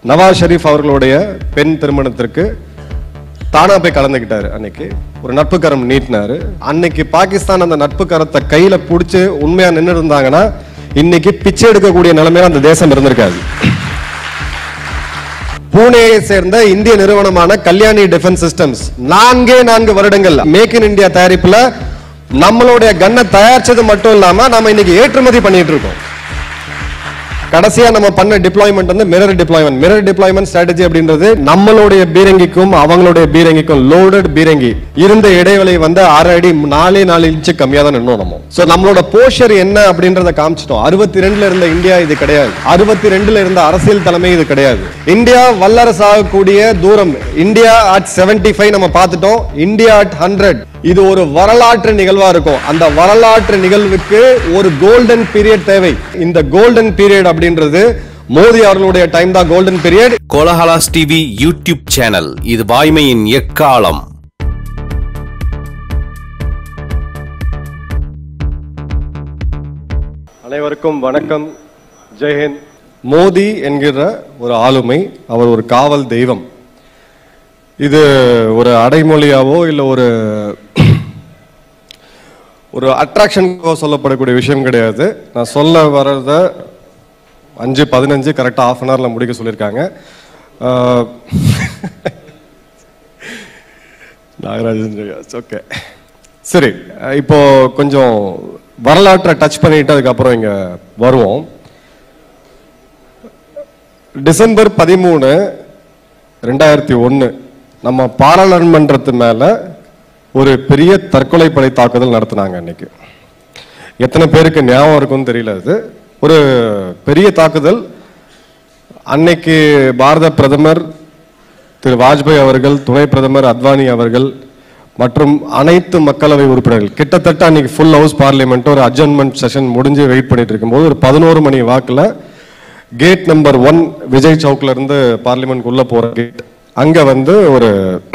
நவாஸ் ஷெரீப் அவர்களுடைய பெண் திருமணத்திற்கு தானா போய் கலந்துக்கிட்டாரு அன்னைக்கு ஒரு நட்பு கரம் நீட்டினாரு அன்னைக்கு பாகிஸ்தான் அந்த நட்பு கரத்தை கையில புடிச்சு உண்மையா நின்று இருந்தாங்கன்னா இன்னைக்கு பிச்சை எடுக்கக்கூடிய நிலைமையில அந்த தேசம் இருந்திருக்காது பூனேயை சேர்ந்த இந்திய நிறுவனமான கல்யாணி டிஃபென்ஸ் சிஸ்டம்ஸ் நான்கே நான்கு வருடங்கள் மேக் இன் இந்தியா தயாரிப்புல நம்மளுடைய கன்னை தயாரிச்சது மட்டும் இல்லாம நம்ம இன்னைக்கு ஏற்றுமதி பண்ணிட்டு இருக்கோம் கடைசியா நம்ம பண்ண டிப்ளாய்மெண்ட் வந்து mirror deployment mirror deployment strategy அப்படின்றது நம்மளுடைய பீரங்கிக்கும் அவங்களுடைய பீரங்கிக்கும் லோடட் பீரங்கி இருந்த இடைவெளி வந்து அரை அடி நாலே நாலு இன்ச்சு கம்மியா தான் நின்னோம் நம்ம சோ நம்மளோட போஷர் என்ன அப்படின்றத காமிச்சிட்டோம் அறுபத்தி ரெண்டுல இருந்த இந்தியா இது கிடையாது அறுபத்தி ரெண்டுல இருந்த அரசியல் தலைமை இது கிடையாது இந்தியா வல்லரசு ஆகக்கூடிய தூரம் இந்தியா அட் 75 ஃபைவ் நம்ம பார்த்துட்டோம் இந்தியா அட் ஹண்ட்ரட் இது ஒரு வரலாற்று நிகழ்வா இருக்கும் அந்த வரலாற்று நிகழ்வுக்கு ஒரு கோல்டன் பீரியட் தேவை இந்த கோல்டன் பீரியட் அப்படின்றது மோடி அவர்களுடைய டைம் தான் golden period Kolahalas TV YouTube channel இது வாய்மையின் எக்காலம் அனைவருக்கும் வணக்கம் ஜெயஹிந்த் மோடி என்கிற ஒரு ஆளுமை அவர் ஒரு காவல் தெய்வம் இது ஒரு அடைமொழியாவோ இல்லை ஒரு ஒரு அட்ராக்ஷனுக்கோ சொல்லப்படக்கூடிய விஷயம் கிடையாது நான் சொல்ல வர்றத அஞ்சு பதினஞ்சு கரெக்டாக ஆஃப் அன் ஹவரில் முடிக்க சொல்லியிருக்காங்க ஆஹ், நாகராஜன் ஓகே சரி அஹ் இப்போ கொஞ்சம் வரலாற்றை டச் பண்ணிட்டு அதுக்கப்புறம் இங்க வருவோம் டிசம்பர் பதிமூணு ரெண்டாயிரத்தி ஒன்று நம்ம பாராளுமன்றத்து மேல ஒரு பெரிய தற்கொலை படை தாக்குதல் நடத்தினாங்க அன்னைக்கு எத்தனை பேருக்கு ஞாபகம் இருக்கும்னு தெரியல அது ஒரு பெரிய தாக்குதல் அன்னைக்கு பாரத பிரதமர் திரு வாஜ்பாய் அவர்கள் துணை பிரதமர் அத்வானி அவர்கள் மற்றும் அனைத்து மக்களவை உறுப்பினர்கள் கிட்டத்தட்ட அன்னைக்கு ஃபுல் ஹவுஸ் பார்லிமெண்ட் ஒரு அட்ஜன்மெண்ட் செஷன் முடிஞ்சு வெயிட் பண்ணிட்டு இருக்கும்போது ஒரு பதினோரு மணி வாக்குல கேட் நம்பர் ஒன் விஜய் சவுக்ல இருந்து பார்லிமெண்ட் உள்ள போற கேட் அங்க வந்து ஒரு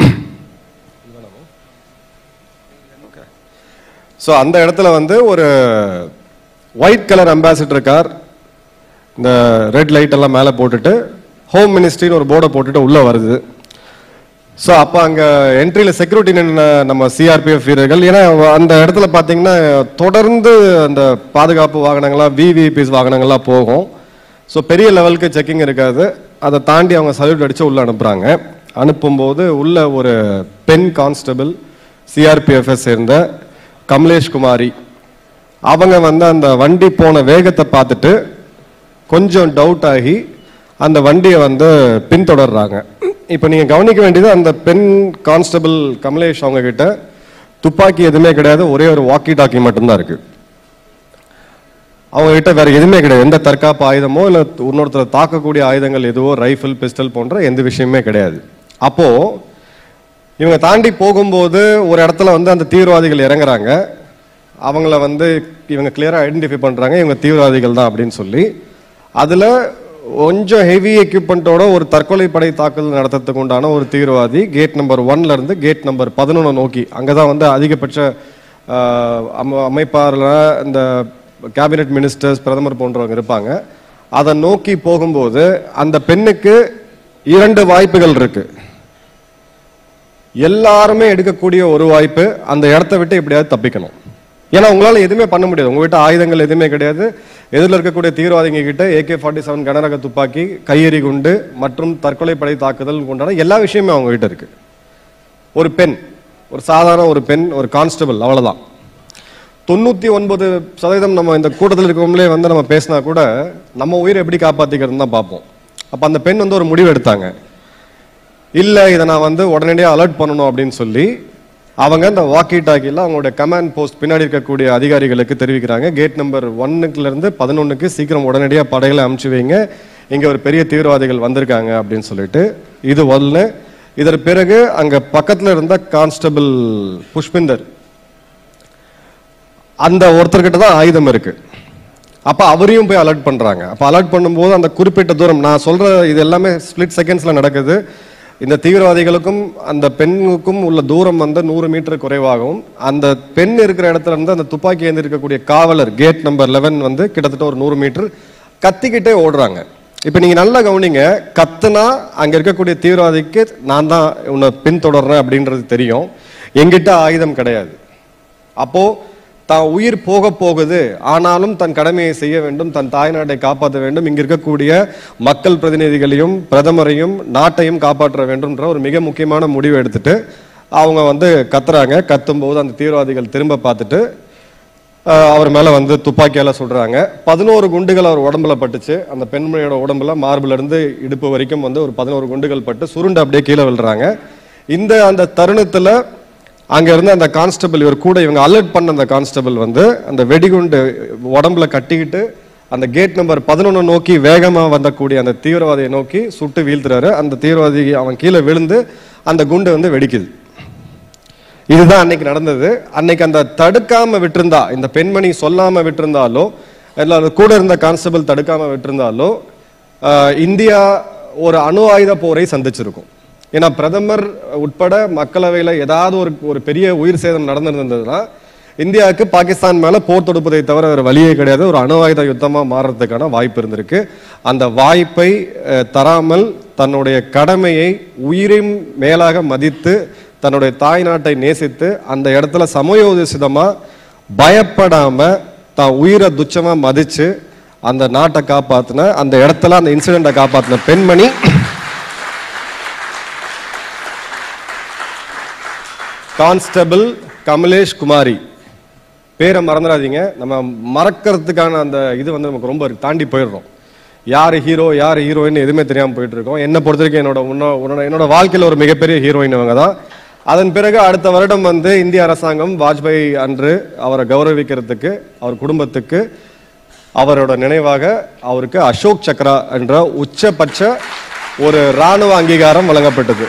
ஸோ அந்த இடத்துல வந்து ஒரு ஒயிட் கலர் அம்பாசிடர் கார் இந்த ரெட் லைட் எல்லாம் மேலே போட்டுட்டு ஹோம் மினிஸ்ட்ரின்னு ஒரு போர்டை போட்டுட்டு உள்ள வருது ஸோ அப்போ அங்கே என்ட்ரியில் செக்யூரிட்டி நின்ன நம்ம சிஆர்பிஎஃப் வீரர்கள் ஏன்னா அந்த இடத்துல பார்த்தீங்கன்னா தொடர்ந்து அந்த பாதுகாப்பு வாகனங்கள்லாம் விவிபிஸ் வாகனங்கள்லாம் போகும் ஸோ பெரிய லெவலுக்கு செக்கிங் இருக்காது அதை தாண்டி அவங்க சல்யூட் அடித்து உள்ளே அனுப்புகிறாங்க அனுப்பும்போது உள்ள ஒரு பெண் கான்ஸ்டபிள் சிஆர்பிஎஃப்ஐ சேர்ந்த கமலேஷ் குமாரி அவங்க வந்து அந்த வண்டி போன வேகத்தை பார்த்துட்டு கொஞ்சம் டவுட் ஆகி அந்த வண்டியை வந்து பின்தொடர்றாங்க இப்போ நீங்கள் கவனிக்க வேண்டியது அந்த பெண் கான்ஸ்டபிள் கமலேஷ் அவங்க கிட்ட துப்பாக்கி எதுவுமே கிடையாது ஒரே ஒரு வாக்கி டாக்கி மட்டும்தான் இருக்கு அவங்க கிட்ட வேற எதுவுமே கிடையாது எந்த தற்காப்பு ஆயுதமோ இல்லை இன்னொருத்தரை தாக்கக்கூடிய ஆயுதங்கள் எதுவோ ரைஃபிள் பிஸ்டல் போன்ற எந்த விஷயமே கிடையாது அப்போ இவங்க தாண்டி போகும்போது ஒரு இடத்துல வந்து அந்த தீவிரவாதிகள் இறங்குறாங்க அவங்கள வந்து இவங்க கிளியராக ஐடென்டிஃபை பண்ணுறாங்க இவங்க தீவிரவாதிகள் தான் அப்படின்னு சொல்லி அதில் கொஞ்சம் ஹெவி எக்யூப்மெண்ட்டோட ஒரு தற்கொலை படை தாக்குதல் நடத்துறதுக்கு உண்டான ஒரு தீவிரவாதி கேட் நம்பர் ஒன்ல இருந்து கேட் நம்பர் பதினொன்று நோக்கி அங்கே தான் வந்து அதிகபட்ச ஆஹ், அம அமைப்பாளர் இந்த கேபினெட் மினிஸ்டர்ஸ் பிரதமர் போன்றவங்க இருப்பாங்க அதை நோக்கி போகும்போது அந்த பெண்ணுக்கு இரண்டு வாய்ப்புகள் இருக்கு எல்லாருமே எடுக்கக்கூடிய ஒரு வாய்ப்பு அந்த இடத்த விட்டு எப்படியாவது தப்பிக்கணும் ஏன்னா உங்களால எதுவுமே பண்ண முடியாது உங்ககிட்ட ஆயுதங்கள் எதுவுமே கிடையாது எதிரில் இருக்கக்கூடிய தீவிரவாதிங்க கிட்ட ஏகே ஃபார்ட்டி செவன் கனரக துப்பாக்கி கையெறி குண்டு மற்றும் தற்கொலை படை தாக்குதல் கொண்டாட எல்லா விஷயமே அவங்க கிட்ட இருக்கு ஒரு பெண் ஒரு சாதாரண ஒரு பெண் ஒரு கான்ஸ்டபிள் அவ்வளவுதான் தொண்ணூத்தி ஒன்பது சதவீதம் நம்ம இந்த கூட்டத்தில் இருக்கவங்களே வந்து நம்ம பேசினா கூட நம்ம உயிரை எப்படி காப்பாத்திக்கிறதுன்னு தான் பார்ப்போம் அப்ப அந்த பெண் வந்து ஒரு முடிவு எடுத்தாங்க இல்ல இதை நான் வந்து உடனடியாக அலர்ட் பண்ணணும் அப்படின்னு சொல்லி அவங்க இந்த வாக்கி டாக்கியில் அவங்களுடைய கமாண்ட் போஸ்ட் பின்னாடி இருக்கக்கூடிய அதிகாரிகளுக்கு தெரிவிக்கிறாங்க கேட் நம்பர் ஒன்னுக்குல இருந்து பதினொன்னுக்கு சீக்கிரம் உடனடியாக படைகளை அனுப்பிச்சு வைங்க இங்க ஒரு பெரிய தீவிரவாதிகள் வந்திருக்காங்க அப்படின்னு சொல்லிட்டு இது ஒன்று இதற்கு பிறகு அங்க பக்கத்துல இருந்த கான்ஸ்டபிள் புஷ்பிந்தர் அந்த ஒருத்தர்கிட்ட தான் ஆயுதம் இருக்கு அப்ப அவரையும் போய் அலர்ட் பண்றாங்க அப்ப அலர்ட் பண்ணும்போது அந்த குறிப்பிட்ட தூரம் நான் சொல்ற இது எல்லாமே ஸ்பிளிட் செகண்ட்ஸ்ல நடக்குது இந்த தீவிரவாதிகளுக்கும் அந்த பெண்ணுக்கும் உள்ள தூரம் வந்து நூறு மீட்டர் குறைவாகவும் அந்த பெண் இருக்கிற இடத்துல இருந்து அந்த துப்பாக்கி ஏந்தி இருக்கக்கூடிய காவலர் கேட் நம்பர் லெவன் வந்து கிட்டத்தட்ட ஒரு நூறு மீட்டர் கத்திக்கிட்டே ஓடுறாங்க இப்போ நீங்க நல்லா கவனிங்க கத்துனா அங்க இருக்கக்கூடிய தீவிரவாதிக்கு நான் தான் உன்னை பின்தொடர்றேன் அப்படின்றது தெரியும் எங்கிட்ட ஆயுதம் கிடையாது அப்போ தான் உயிர் போக போகுது ஆனாலும் தன் கடமையை செய்ய வேண்டும் தன் தாய்நாட்டை காப்பாற்ற வேண்டும் இங்க இருக்கக்கூடிய மக்கள் பிரதிநிதிகளையும் பிரதமரையும் நாட்டையும் காப்பாற்ற வேண்டும்ன்ற ஒரு மிக முக்கியமான முடிவை எடுத்துட்டு அவங்க வந்து கத்துறாங்க கத்தும்போது அந்த தீவிரவாதிகள் திரும்ப பார்த்துட்டு ஆஹ், அவர் மேல வந்து துப்பாக்கியால சுடுறாங்க பதினோரு குண்டுகள் அவர் உடம்புல பட்டுச்சு அந்த பெண்மணியோட உடம்புல மார்புல இருந்து இடுப்பு வரைக்கும் வந்து ஒரு பதினோரு குண்டுகள் பட்டு சுருண்டு அப்படியே கீழே விழுறாங்க இந்த அந்த தருணத்துல அங்க இருந்த அந்த கான்ஸ்டபிள் இவர் கூட இவங்க அலர்ட் பண்ண அந்த கான்ஸ்டபிள் வந்து அந்த வெடிகுண்டு உடம்புல கட்டிக்கிட்டு அந்த கேட் நம்பர் பதினொன்று நோக்கி வேகமா வந்தக்கூடிய அந்த தீவிரவாதியை நோக்கி சுட்டு வீழ்த்துறாரு அந்த தீவிரவாதி அவன் கீழே விழுந்து அந்த குண்டு வந்து வெடிக்குது இதுதான் அன்னைக்கு நடந்தது அன்னைக்கு அந்த தடுக்காம விட்டிருந்தா இந்த பெண்மணி சொல்லாம விட்டிருந்தாலோ இல்ல அது கூட இருந்த கான்ஸ்டபிள் தடுக்காம விட்டிருந்தாலோ ஆஹ், இந்தியா ஒரு அணு ஆயுத போரை சந்திச்சிருக்கும் ஏன்னா பிரதமர் உட்பட மக்களவையில ஏதாவது ஒரு ஒரு பெரிய உயிர் சேதம் நடந்திருந்ததுன்னா இந்தியாவுக்கு பாகிஸ்தான் மேல போர் தொடுப்பதை தவிர வேற வழியே கிடையாது ஒரு அணு ஆயுத யுத்தமா மாறுறதுக்கான வாய்ப்பு இருந்திருக்கு அந்த வாய்ப்பை அஹ், தராமல் தன்னுடைய கடமையை உயிரின் மேலாக மதித்து தன்னுடைய தாய் நாட்டை நேசித்து அந்த இடத்துல சமயோதிசிதமா பயப்படாம தான் உயிரை துச்சமா மதிச்சு அந்த நாட்டை காப்பாத்தின அந்த இடத்துல அந்த இன்சிடென்ட்டை காப்பாத்தின பெண்மணி கான்ஸ்டபிள் கமலேஷ் குமாரி பேரை மறந்துடாதீங்க நம்ம மறக்கிறதுக்கான அந்த இது வந்து நமக்கு ரொம்ப தாண்டி போயிடுறோம் யார் ஹீரோ யார் ஹீரோயின் எதுவுமே தெரியாமல் போயிட்டு இருக்கோம் என்னை பொறுத்த வரைக்கும் என்னோட முன்னோ- உன்னோட- என்னோட வாழ்க்கையில் ஒரு மிகப்பெரிய ஹீரோயின் இவங்க தான் அதன் பிறகு அடுத்த வருடம் வந்து இந்திய அரசாங்கம் வாஜ்பாய் அன்று அவரை கௌரவிக்கிறதுக்கு அவர் குடும்பத்துக்கு அவரோட நினைவாக அவருக்கு அசோக் சக்ரா என்ற உச்சபட்ச ஒரு ராணுவ அங்கீகாரம் வழங்கப்பட்டது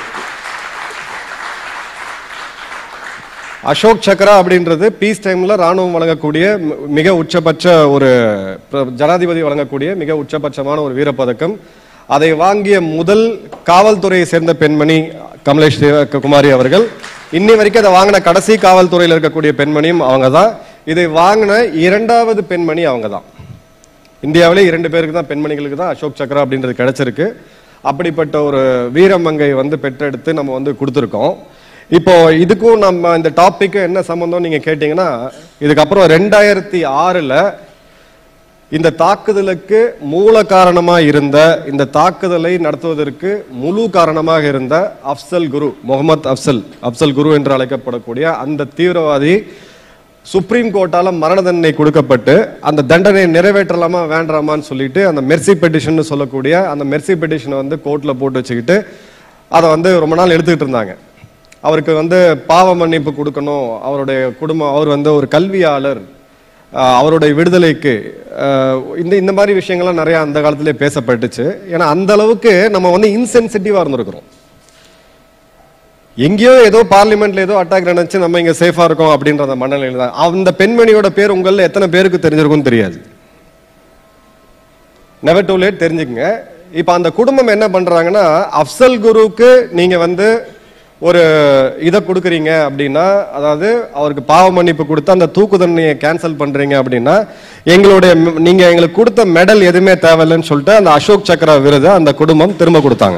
அசோக் சக்ரா அப்படின்றது பீஸ் டைம்ல ராணுவம் வழங்கக்கூடிய மி- மிக உச்சபட்ச ஒரு பிர- ஜனாதிபதி வழங்கக்கூடிய மிக உச்சபட்சமான ஒரு வீரப்பதக்கம் அதை வாங்கிய முதல் காவல்துறையை சேர்ந்த பெண்மணி கமலேஷ் தேவ- குமாரி அவர்கள் இன்னி வரைக்கும் அதை வாங்கின கடைசி காவல்துறையில் இருக்கக்கூடிய பெண்மணியும் அவங்க தான் இதை வாங்கின இரண்டாவது பெண்மணி அவங்க தான் இந்தியாவிலே இரண்டு பேருக்கு தான் பெண்மணிகளுக்கு தான் அசோக் சக்ரா அப்படின்றது கிடைச்சிருக்கு அப்படிப்பட்ட ஒரு வீரமங்கை வந்து பெற்றெடுத்து நம்ம வந்து கொடுத்துருக்கோம் இப்போ இதுக்கும் நம்ம இந்த டாபிக்கும் என்ன சம்பந்தம் நீங்க கேட்டீங்கன்னா இதுக்கப்புறம் ரெண்டாயிரத்தி ஆறுல இந்த தாக்குதலுக்கு மூல காரணமா இருந்த இந்த தாக்குதலை நடத்துவதற்கு முழு காரணமாக இருந்த அப்சல் குரு முகமது அப்சல் அப்சல் குரு என்று அழைக்கப்படக்கூடிய அந்த தீவிரவாதி சுப்ரீம் கோர்ட்டால மரண தண்டனை கொடுக்கப்பட்டு அந்த தண்டனையை நிறைவேற்றலாமா வேண்டாமான்னு சொல்லிட்டு அந்த மெர்சி பெட்டிஷன் சொல்லக்கூடிய அந்த மெர்சி பெட்டிஷனை வந்து கோர்ட்ல போட்டு வச்சுக்கிட்டு அதை வந்து ரொம்ப நாள் எடுத்துக்கிட்டு இருந்தாங்க அவருக்கு வந்து பாவ மன்னிப்பு கொடுக்கணும் அவருடைய குடும்பம் அவர் வந்து ஒரு கல்வியாளர் ஆஹ் அவருடைய விடுதலைக்கு ஆஹ் இந்த இந்த மாதிரி விஷயங்கள்லாம் நிறைய அந்த காலத்திலே பேசப்பட்டுச்சு ஏன்னா அந்த அளவுக்கு நம்ம வந்து இன்சென்சிட்டிவா இருந்திருக்கிறோம் எங்கேயோ ஏதோ பார்லிமெண்ட்ல ஏதோ அட்டாக் நினைச்சு நம்ம இங்க சேஃபா இருக்கோம் அப்படின்ற அந்த மனநிலையில தான் அந்த பெண்மணியோட பேர் உங்கள எத்தனை பேருக்கு தெரிஞ்சிருக்கும்னு தெரியாது நெவர் டூ லேட் தெரிஞ்சுக்கங்க இப்போ அந்த குடும்பம் என்ன பண்றாங்கன்னா அப்சல் குருவுக்கு நீங்க வந்து ஒரு இதை கொடுக்குறீங்க அப்படின்னா அதாவது அவருக்கு பாவ மன்னிப்பு கொடுத்து அந்த தூக்கு தண்டனையை கேன்சல் பண்றீங்க அப்படின்னா எங்களுடைய ம- நீங்க எங்களுக்கு கொடுத்த மெடல் எதுவுமே தேவையில்லைன்னு சொல்லிட்டு அந்த அசோக் சக்ரா விருதை அந்த குடும்பம் திரும்ப கொடுத்தாங்க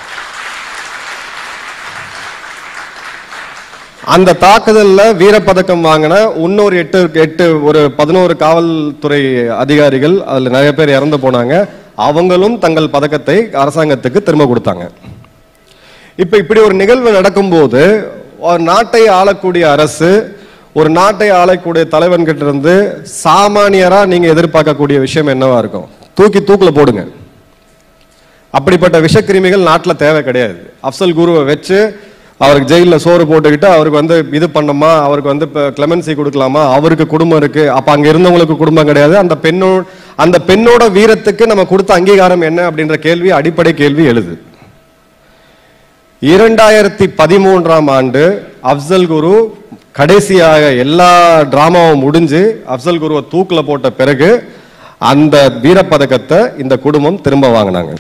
அந்த தாக்குதல்ல வீரப்பதக்கம் வாங்கின இன்னொரு எட்டு எட்டு ஒரு பதினோரு காவல்துறை அதிகாரிகள் அதுல நிறைய பேர் இறந்து போனாங்க அவங்களும் தங்கள் பதக்கத்தை அரசாங்கத்துக்கு திரும்ப கொடுத்தாங்க இப்ப இப்படி ஒரு நிகழ்வு நடக்கும்போது ஒரு நாட்டை ஆளக்கூடிய அரசு ஒரு நாட்டை ஆளக்கூடிய தலைவன் கிட்ட இருந்து சாமானியரா நீங்க எதிர்பார்க்கக்கூடிய விஷயம் என்னவா இருக்கும் தூக்கி தூக்குல போடுங்க அப்படிப்பட்ட விஷக்கிருமிகள் நாட்டுல தேவை கிடையாது அப்சல் குருவை வச்சு அவருக்கு ஜெயில்ல சோறு போட்டுக்கிட்டு அவருக்கு வந்து இது பண்ணோமா அவருக்கு வந்து இப்போ கிளெமன்சி கொடுக்கலாமா அவருக்கு குடும்பம் இருக்கு அப்ப அங்க இருந்தவங்களுக்கு குடும்பம் கிடையாது அந்த பெண்ணோ அந்த பெண்ணோட வீரத்துக்கு நம்ம கொடுத்த அங்கீகாரம் என்ன அப்படின்ற கேள்வி அடிப்படை கேள்வி எழுது இரண்டாயிரத்தி பதிமூன்றாம் ஆண்டு அப்சல் குரு கடைசியாக எல்லா டிராமாவும் முடிஞ்சு அப்சல் குருவை தூக்குல போட்ட பிறகு அந்த வீரப்பதக்கத்தை இந்த குடும்பம் திரும்ப வாங்கினாங்க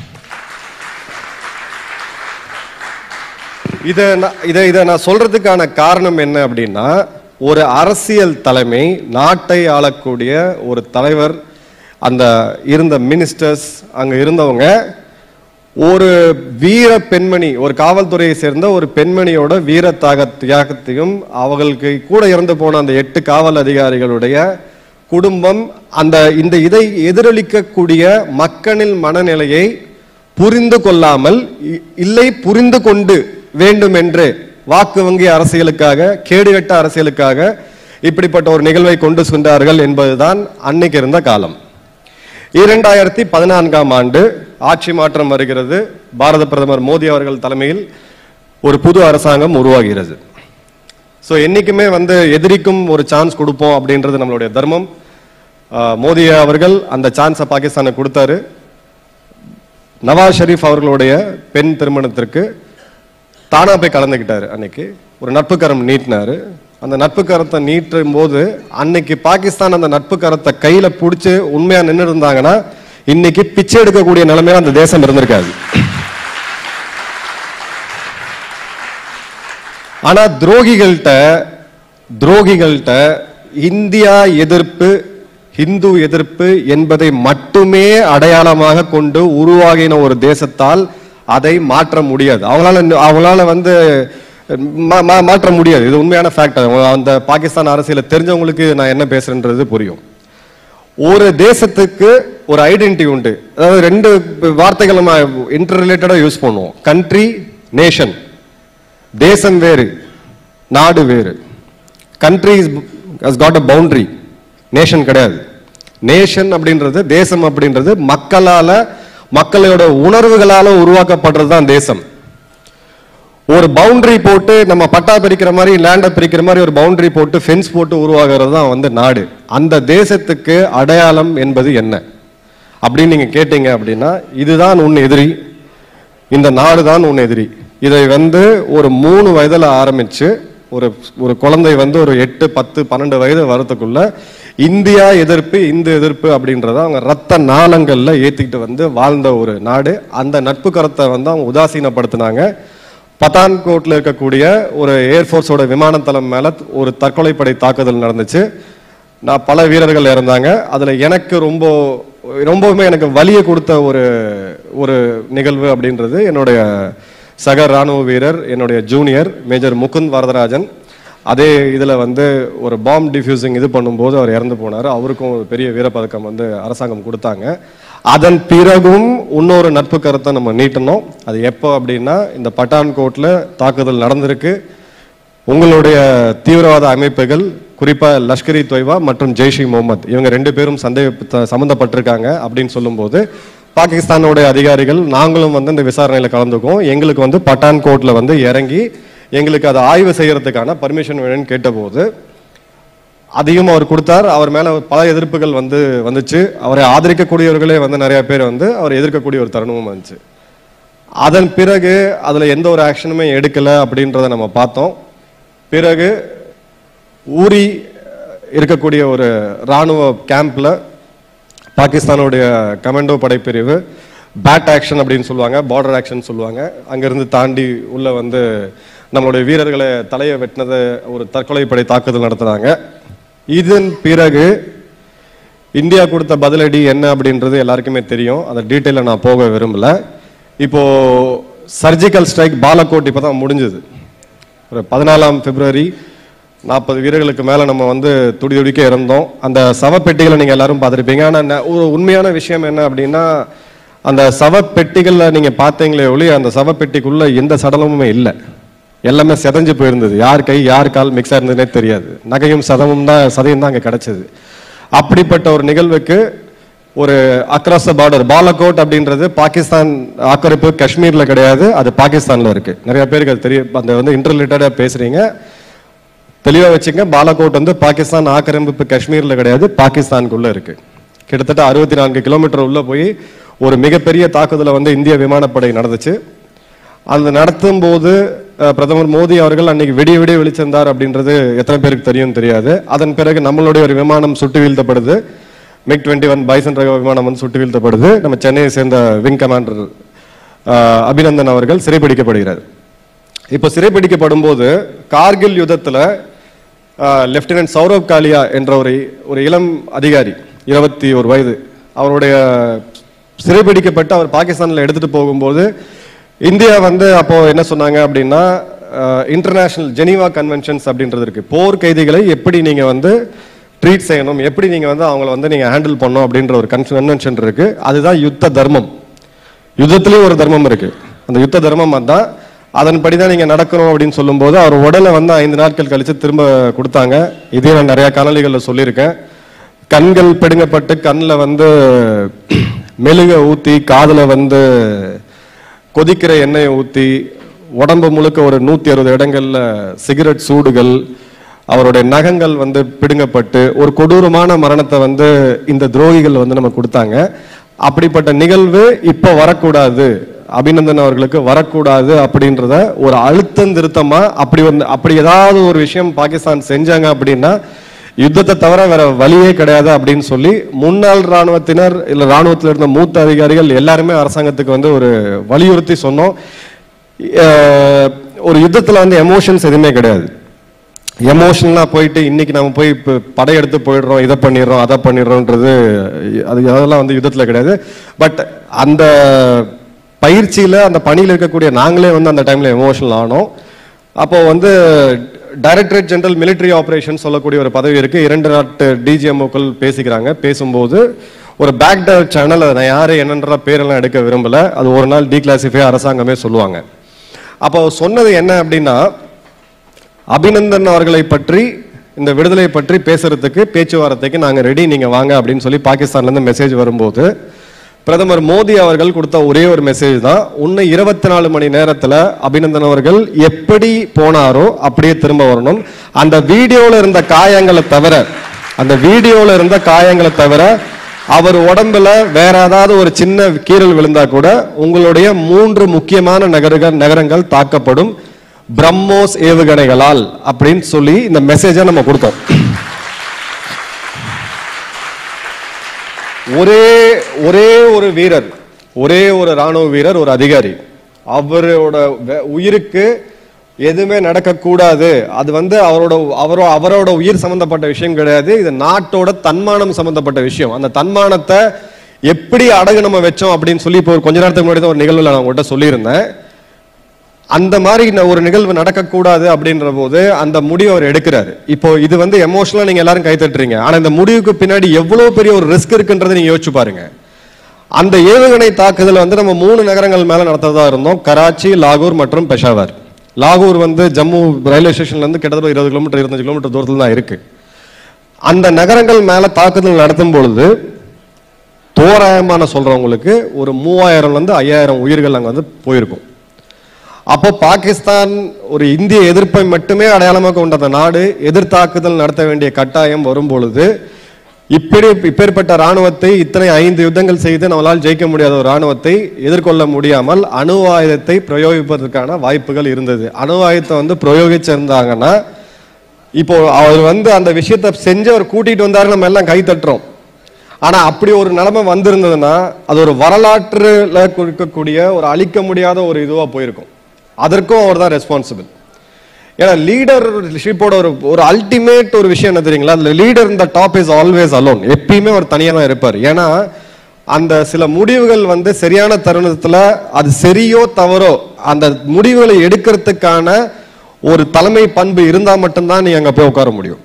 இதை நான் இதை இதை நான் சொல்றதுக்கான காரணம் என்ன அப்படின்னா ஒரு அரசியல் தலைமை நாட்டை ஆளக்கூடிய ஒரு தலைவர் அந்த இருந்த மினிஸ்டர்ஸ் அங்க இருந்தவங்க ஒரு வீர பெண்மணி ஒரு காவல்துறையை சேர்ந்த ஒரு பெண்மணியோட வீர தாக தியாகத்தையும் அவர்களுக்கு கூட இறந்து போன அந்த எட்டு காவல் அதிகாரிகளுடைய குடும்பம் அந்த இந்த இதை எதிரொலிக்கக்கூடிய மக்களின் மனநிலையை புரிந்து கொள்ளாமல் இ- இல்லை புரிந்து கொண்டு வேண்டும் என்று வாக்கு வங்கி அரசியலுக்காக கேடுகட்ட அரசியலுக்காக இப்படிப்பட்ட ஒரு நிகழ்வை கொண்டு சென்றார்கள் என்பதுதான் அன்னைக்கு இருந்த காலம் இரண்டாயிரத்தி பதினான்காம் ஆண்டு ஆட்சி மாற்றம் வருகிறது பாரத பிரதமர் மோடி அவர்கள் தலைமையில் ஒரு புது அரசாங்கம் உருவாகிறது ஸோ என்னைக்குமே வந்து எதிரிக்கும் ஒரு சான்ஸ் கொடுப்போம் அப்படின்றது நம்மளுடைய தர்மம் ஆஹ் மோடி அவர்கள் அந்த சான்ஸை பாகிஸ்தானுக்கு கொடுத்தாரு நவாஸ் ஷெரீப் அவர்களுடைய பெண் திருமணத்திற்கு தானா போய் கலந்துக்கிட்டாரு அன்னைக்கு ஒரு நட்பு கரம் நீட்டினாரு அந்த நட்பு கரத்தை நீட்டும் போது அன்னைக்கு பாகிஸ்தான் அந்த நட்பு கரத்தை கையில பிடிச்சு உண்மையா நின்று இருந்தாங்கன்னா இன்னைக்கு பிச்சை எடுக்கக்கூடிய நிலைமையில அந்த தேசம் இருந்திருக்காது ஆனா துரோகிகள்கிட்ட துரோகிகள்கிட்ட இந்தியா எதிர்ப்பு ஹிந்து எதிர்ப்பு என்பதை மட்டுமே அடையாளமாக கொண்டு உருவாகின ஒரு தேசத்தால் அதை மாற்ற முடியாது அவங்களால இன்னும் அவங்களால வந்து மா- மா- மாற்ற முடியாது இது உண்மையான ஃபேக்ட் அந்த பாகிஸ்தான் அரசியல தெரிஞ்சவங்களுக்கு நான் என்ன பேசுறேன்றது புரியும் ஒரு தேசத்துக்கு ஒரு ஐடென்டிட்டி உண்டு அதாவது ரெண்டு வார்த்தைகள் நம்ம இன்டர் ரிலேட்டடா யூஸ் பண்ணுவோம் கண்ட்ரி நேஷன் தேசம் வேறு நாடு வேறு country has got a boundary nation கிடையாது நேஷன் அப்படின்றது தேசம் அப்படின்றது மக்களால மக்களோட உணர்வுகளால உருவாக்கப்படுறது தான் தேசம் ஒரு பவுண்டரி போட்டு நம்ம பட்டா பிரிக்கிற மாதிரி லேண்டை பிரிக்கிற மாதிரி ஒரு பவுண்டரி போட்டு ஃபென்ஸ் போட்டு உருவாகிறது தான் வந்து நாடு அந்த தேசத்துக்கு அடையாளம் என்பது என்ன அப்படின்னு நீங்க கேட்டீங்க அப்படின்னா இதுதான் உன் எதிரி இந்த நாடு தான் உன் எதிரி இதை வந்து ஒரு மூணு வயதுல ஆரம்பிச்சு ஒரு ஒரு குழந்தை வந்து ஒரு எட்டு பத்து பன்னெண்டு வயது வரதுக்குள்ள இந்தியா எதிர்ப்பு இந்து எதிர்ப்பு அப்படின்றத அவங்க ரத்த நாளங்கள்ல ஏத்திக்கிட்டு வந்து வாழ்ந்த ஒரு நாடு அந்த நட்பு கரத்தை வந்து அவங்க உதாசீனப்படுத்தினாங்க பத்தான்கோட்ல இருக்கக்கூடிய ஒரு ஏர்ஃபோர்ஸோட விமானத்தளம் மேல ஒரு தற்கொலைப்படை தாக்குதல் நடந்துச்சு நான் பல வீரர்கள் இறந்தாங்க அதுல எனக்கு ரொம்ப ரொம்பவுமே எனக்கு வலியை கொடுத்த ஒரு ஒரு நிகழ்வு அப்படின்றது என்னுடைய சக ராணுவ வீரர் என்னுடைய ஜூனியர் மேஜர் முகுந்த் வரதராஜன் அதே இதுல வந்து ஒரு பாம் டிஃப்யூசிங் இது பண்ணும்போது அவர் இறந்து போனார் அவருக்கும் ஒரு பெரிய வீரப்பதக்கம் வந்து அரசாங்கம் கொடுத்தாங்க அதன் பிறகும் இன்னொரு நட்பு கருத்தை நம்ம நீட்டணும் அது எப்போ அப்படின்னா இந்த பட்டான்கோட்ல தாக்குதல் நடந்திருக்கு உங்களுடைய தீவிரவாத அமைப்புகள் குறிப்பா லஷ்கர் இ தொய்பா மற்றும் ஜெய்ஷ் இ முகமது இவங்க ரெண்டு பேரும் சந்தேக த- சம்பந்தப்பட்டிருக்காங்க அப்படின்னு சொல்லும்போது பாகிஸ்தானுடைய அதிகாரிகள் நாங்களும் வந்து இந்த விசாரணையில கலந்துக்குவோம் எங்களுக்கு வந்து பட்டான்கோட்ல வந்து இறங்கி எங்களுக்கு அதை ஆய்வு செய்யறதுக்கான பர்மிஷன் வேணும்னு கேட்டபோது அதையும் அவர் கொடுத்தார் அவர் மேல பல எதிர்ப்புகள் வந்து வந்துச்சு அவரை ஆதரிக்கக்கூடியவர்களே வந்து நிறைய பேர் வந்து அவர் எதிர்க்கக்கூடிய ஒரு தருணமும் வந்துச்சு அதன் பிறகு அதுல எந்த ஒரு ஆக்ஷனுமே எடுக்கல அப்படின்றத நம்ம பார்த்தோம் பிறகு ஊரி இருக்கக்கூடிய ஒரு ராணுவ கேம்ப்ல பாகிஸ்தானுடைய கமாண்டோ படைப்பிரிவு பேட் ஆக்ஷன் அப்படின்னு சொல்லுவாங்க பார்டர் ஆக்ஷன் சொல்லுவாங்க அங்கிருந்து தாண்டி உள்ள வந்து நம்மளுடைய வீரர்களை தலையை வெட்டினது ஒரு தற்கொலை படை தாக்குதல் நடத்துனாங்க இதன் பிறகு இந்தியா கொடுத்த பதிலடி என்ன அப்படின்றது எல்லாருக்குமே தெரியும் அந்த டீட்டெயில நான் போக விரும்பல இப்போ சர்ஜிக்கல் ஸ்ட்ரைக் பாலக்கோட் இப்போ தான் முடிஞ்சது ஒரு பதினாலாம் பிப்ரவரி நாற்பது வீரர்களுக்கு மேல நம்ம வந்து துடி துடிக்க இருந்தோம் அந்த சவப்பெட்டிகளை நீங்க எல்லாரும் பார்த்திருப்பீங்க ஆனா ந- ஒரு உண்மையான விஷயம் என்ன அப்படின்னா அந்த சவப்பெட்டிகள்ல நீங்க பார்த்தீங்களே ஒளி அந்த சவப்பெட்டிக்குள்ள எந்த சடலமுமே இல்லை எல்லாமே செதஞ்சு போயிருந்தது யார் கை யார் கால் மிக்ஸ் இருந்ததுனே தெரியாது நகையும் சதமும் தான் சதையும் தான் அங்க கிடைச்சது அப்படிப்பட்ட ஒரு நிகழ்வுக்கு ஒரு அக்ராஸ் த பார்டர் பாலகோட் அப்படின்றது பாகிஸ்தான் ஆக்கிரமிப்பு காஷ்மீர்ல கிடையாது அது பாகிஸ்தான்ல இருக்கு நிறைய பேருக்கு அது தெரியும் அந்த வந்து இன்டர்லேட்டடா பேசுறீங்க தெளிவா வச்சுங்க பாலகோட் வந்து பாகிஸ்தான் ஆக்கிரமிப்பு காஷ்மீர்ல கிடையாது பாகிஸ்தானுக்குள்ள இருக்கு கிட்டத்தட்ட அறுபத்தி நான்கு கிலோமீட்டர் உள்ள போய் ஒரு மிகப்பெரிய தாக்குதலை வந்து இந்திய விமானப்படை நடந்துச்சு அந்த நடத்தும் போது அஹ், பிரதமர் மோடி அவர்கள் அன்னைக்கு விடிய விடிய வெளிச்சந்தார் அப்படின்றது எத்தனை பேருக்கு தெரியும் தெரியாது அதன் பிறகு நம்மளுடைய ஒரு விமானம் சுட்டு வீழ்த்தப்படுது மிக் டுவெண்ட்டி ஒன் பைசன் ரக விமானம் வந்து சுட்டு வீழ்த்தப்படுது நம்ம சென்னையை சேர்ந்த விங் கமாண்டர் அஹ், அபிநந்தன் அவர்கள் சிறைபிடிக்கப்படுகிறார் இப்போ சிறைபிடிக்கப்படும் போது கார்கில் யுத்தத்துல லெப்டினன்ட் சௌரவ் காலியா என்ற ஒரு ஒரு இளம் அதிகாரி இருபத்தி ஒரு வயது அவருடைய சிறைபிடிக்கப்பட்டு அவர் பாகிஸ்தானில் எடுத்துட்டு போகும்போது இந்தியா வந்து அப்போ என்ன சொன்னாங்க அப்படின்னா இன்டர்நேஷனல் ஜெனீவா கன்வென்ஷன்ஸ் அப்படின்றது இருக்கு போர் கைதிகளை எப்படி நீங்க வந்து ட்ரீட் செய்யணும் எப்படி நீங்க வந்து அவங்கள வந்து நீங்க ஹேண்டில் பண்ணணும் அப்படின்ற ஒரு கன்வென்ஷன் இருக்கு அதுதான் யுத்த தர்மம் யுத்தத்திலயும் ஒரு தர்மம் இருக்கு அந்த யுத்த தர்மம் அதான் அதன்படி தான் நீங்க நடக்கணும் அப்படின்னு சொல்லும்போது அவர் உடலை வந்து ஐந்து நாட்கள் கழிச்சு திரும்ப கொடுத்தாங்க இதே நான் நிறைய காணொலிகளில் சொல்லியிருக்கேன் கண்கள் பிடுங்கப்பட்டு கண்ணில் வந்து மெழுக ஊத்தி காதுல வந்து கொதிக்கிற எண்ணெயை ஊத்தி உடம்பு முழுக்க ஒரு நூத்தி அறுபது இடங்கள்ல சிகரெட் சூடுகள் அவருடைய நகங்கள் வந்து பிடுங்கப்பட்டு ஒரு கொடூரமான மரணத்தை வந்து இந்த துரோகிகள் வந்து நம்ம கொடுத்தாங்க அப்படிப்பட்ட நிகழ்வு இப்போ வரக்கூடாது அபிநந்தன் அவர்களுக்கு வரக்கூடாது அப்படின்றத ஒரு அழுத்தம் திருத்தமா அப்படி வந்து அப்படி ஏதாவது ஒரு விஷயம் பாகிஸ்தான் செஞ்சாங்க அப்படின்னா யுத்தத்தை தவிர வேற வழியே கிடையாது அப்படின்னு சொல்லி முன்னாள் ராணுவத்தினர் இல்ல ராணுவத்தில் இருந்த மூத்த அதிகாரிகள் எல்லாருமே அரசாங்கத்துக்கு வந்து ஒரு வலியுறுத்தி சொன்னோம் அஹ் ஒரு யுத்தத்துல வந்து எமோஷன்ஸ் எதுவுமே கிடையாது எமோஷனலாக போயிட்டு இன்னைக்கு நம்ம போய் இப்போ படையெடுத்து போயிடுறோம் இதை பண்ணிடுறோம் அதை பண்ணிடுறோன்றது அது அதெல்லாம் வந்து யுத்தத்தில் கிடையாது பட் அந்த பயிற்சியில் அந்த பணியில் இருக்கக்கூடிய நாங்களே வந்து அந்த டைமில் எமோஷனல் ஆனோம் அப்போ வந்து டைரக்டரேட் ஜெனரல் military ஆபரேஷன் சொல்லக்கூடிய ஒரு பதவி இருக்கு இரண்டு நாட்டு டிஜிஎம்ஓக்கள் பேசிக்கிறாங்க பேசும்போது ஒரு பேக்டர் சேனல் அதை நான் யாரு என்னன்ற பேரெல்லாம் எடுக்க விரும்பல அது ஒரு நாள் டீக்ளாசிஃபை அரசாங்கமே சொல்லுவாங்க அப்போ சொன்னது என்ன அப்படின்னா அபிநந்தன் அவர்களை பற்றி இந்த விடுதலை பற்றி பேசுறதுக்கு பேச்சுவார்த்தைக்கு நாங்க ரெடி நீங்க வாங்க அப்படின்னு சொல்லி பாகிஸ்தான்ல இருந்து மெசேஜ் வரும்போது பிரதமர் மோடி அவர்கள் கொடுத்த ஒரே ஒரு மெசேஜ் தான் உன்னை இருபத்தி நாலு மணி நேரத்துல அபிநந்தன் அவர்கள் எப்படி போனாரோ அப்படியே திரும்ப வரணும் அந்த வீடியோல இருந்த காயங்களை தவிர அந்த வீடியோல இருந்த காயங்களை தவிர அவர் உடம்புல வேற ஏதாவது ஒரு சின்ன கீறல் விழுந்தா கூட உங்களுடைய மூன்று முக்கியமான நகரங்கள் நகரங்கள் தாக்கப்படும் பிரம்மோஸ் ஏவுகணைகளால் அப்படின்னு சொல்லி இந்த மெசேஜை நம்ம கொடுத்தோம் ஒரே ஒரே ஒரு வீரர் ஒரே ஒரு ராணுவ வீரர் ஒரு அதிகாரி அவரோட வே- உயிருக்கு எதுவுமே நடக்கக்கூடாது அது வந்து அவரோட அவரோ அவரோட உயிர் சம்பந்தப்பட்ட விஷயம் கிடையாது இது நாட்டோட தன்மானம் சம்பந்தப்பட்ட விஷயம் அந்த தன்மானத்தை எப்படி அடகு நம்ம வச்சோம் அப்படின்னு சொல்லி இப்போ ஒரு கொஞ்ச நேரத்துக்கு முன்னாடி தான் ஒரு நிகழ்வுல நான் உங்கள்கிட்ட சொல்லியிருந்தேன் அந்த மாதிரி ந- ஒரு நிகழ்வு நடக்கக்கூடாது அப்படின்ற போது அந்த முடிவு அவர் எடுக்கிறாரு இப்போ இது வந்து எமோஷனலா நீங்க எல்லாரும் கை தட்டுறீங்க ஆனா இந்த முடிவுக்கு பின்னாடி எவ்வளவு பெரிய ஒரு ரிஸ்க் இருக்குன்றதை நீங்க யோசிச்சு பாருங்க அந்த ஏவுகணை தாக்குதல் வந்து நம்ம மூணு நகரங்கள் மேல நடத்துறதா இருந்தோம் கராச்சி லாகூர் மற்றும் பெஷாவர் லாகூர் வந்து ஜம்மு ரயில்வே ஸ்டேஷன்ல இருந்து கிட்டத்தட்ட இருபது கிலோமீட்டர் இருபத்தஞ்சு கிலோமீட்டர் தூரத்துல தான் இருக்கு அந்த நகரங்கள் மேல தாக்குதல் நடத்தும் பொழுது தோராயமான சொல்றவங்களுக்கு ஒரு மூவாயிரம்ல இருந்து ஐயாயிரம் உயிர்கள் அங்க வந்து போயிருக்கும் அப்போ பாகிஸ்தான் ஒரு இந்திய எதிர்ப்பை மட்டுமே அடையாளமாக கொண்ட அந்த நாடு எதிர்த்தாக்குதல் நடத்த வேண்டிய கட்டாயம் வரும் பொழுது இப்படி இப்பேற்பட்ட ராணுவத்தை இத்தனை ஐந்து யுத்தங்கள் செய்து நம்மளால் ஜெயிக்க முடியாத ஒரு ராணுவத்தை எதிர்கொள்ள முடியாமல் அணு ஆயுதத்தை பிரயோகிப்பதற்கான வாய்ப்புகள் இருந்தது அணு ஆயுதத்தை வந்து பிரயோகிச்சிருந்தாங்கன்னா இப்போ அவர் வந்து அந்த விஷயத்தை செஞ்சு அவர் கூட்டிட்டு வந்தாரு நம்ம எல்லாம் கை தட்டுறோம் ஆனா அப்படி ஒரு நிலைமை வந்திருந்ததுன்னா அது ஒரு வரலாற்றுல இருக்கக்கூடிய ஒரு அழிக்க முடியாத ஒரு இதுவா போயிருக்கும் அதற்கும் அவர் தான் ரெஸ்பான்சிபிள் ஏன்னா லீடர் ஷிப்போட ஒரு ஒரு அல்டிமேட் ஒரு விஷயம் என்ன தெரியுங்களா அதுல லீடர் இந்த டாப் இஸ் ஆல்வேஸ் அலோன் எப்பயுமே அவர் தனியா தான் இருப்பார் ஏன்னா அந்த சில முடிவுகள் வந்து சரியான தருணத்துல அது சரியோ தவறோ அந்த முடிவுகளை எடுக்கிறதுக்கான ஒரு தலைமை பண்பு இருந்தா மட்டும்தான் நீங்க அங்க போய் உட்கார முடியும்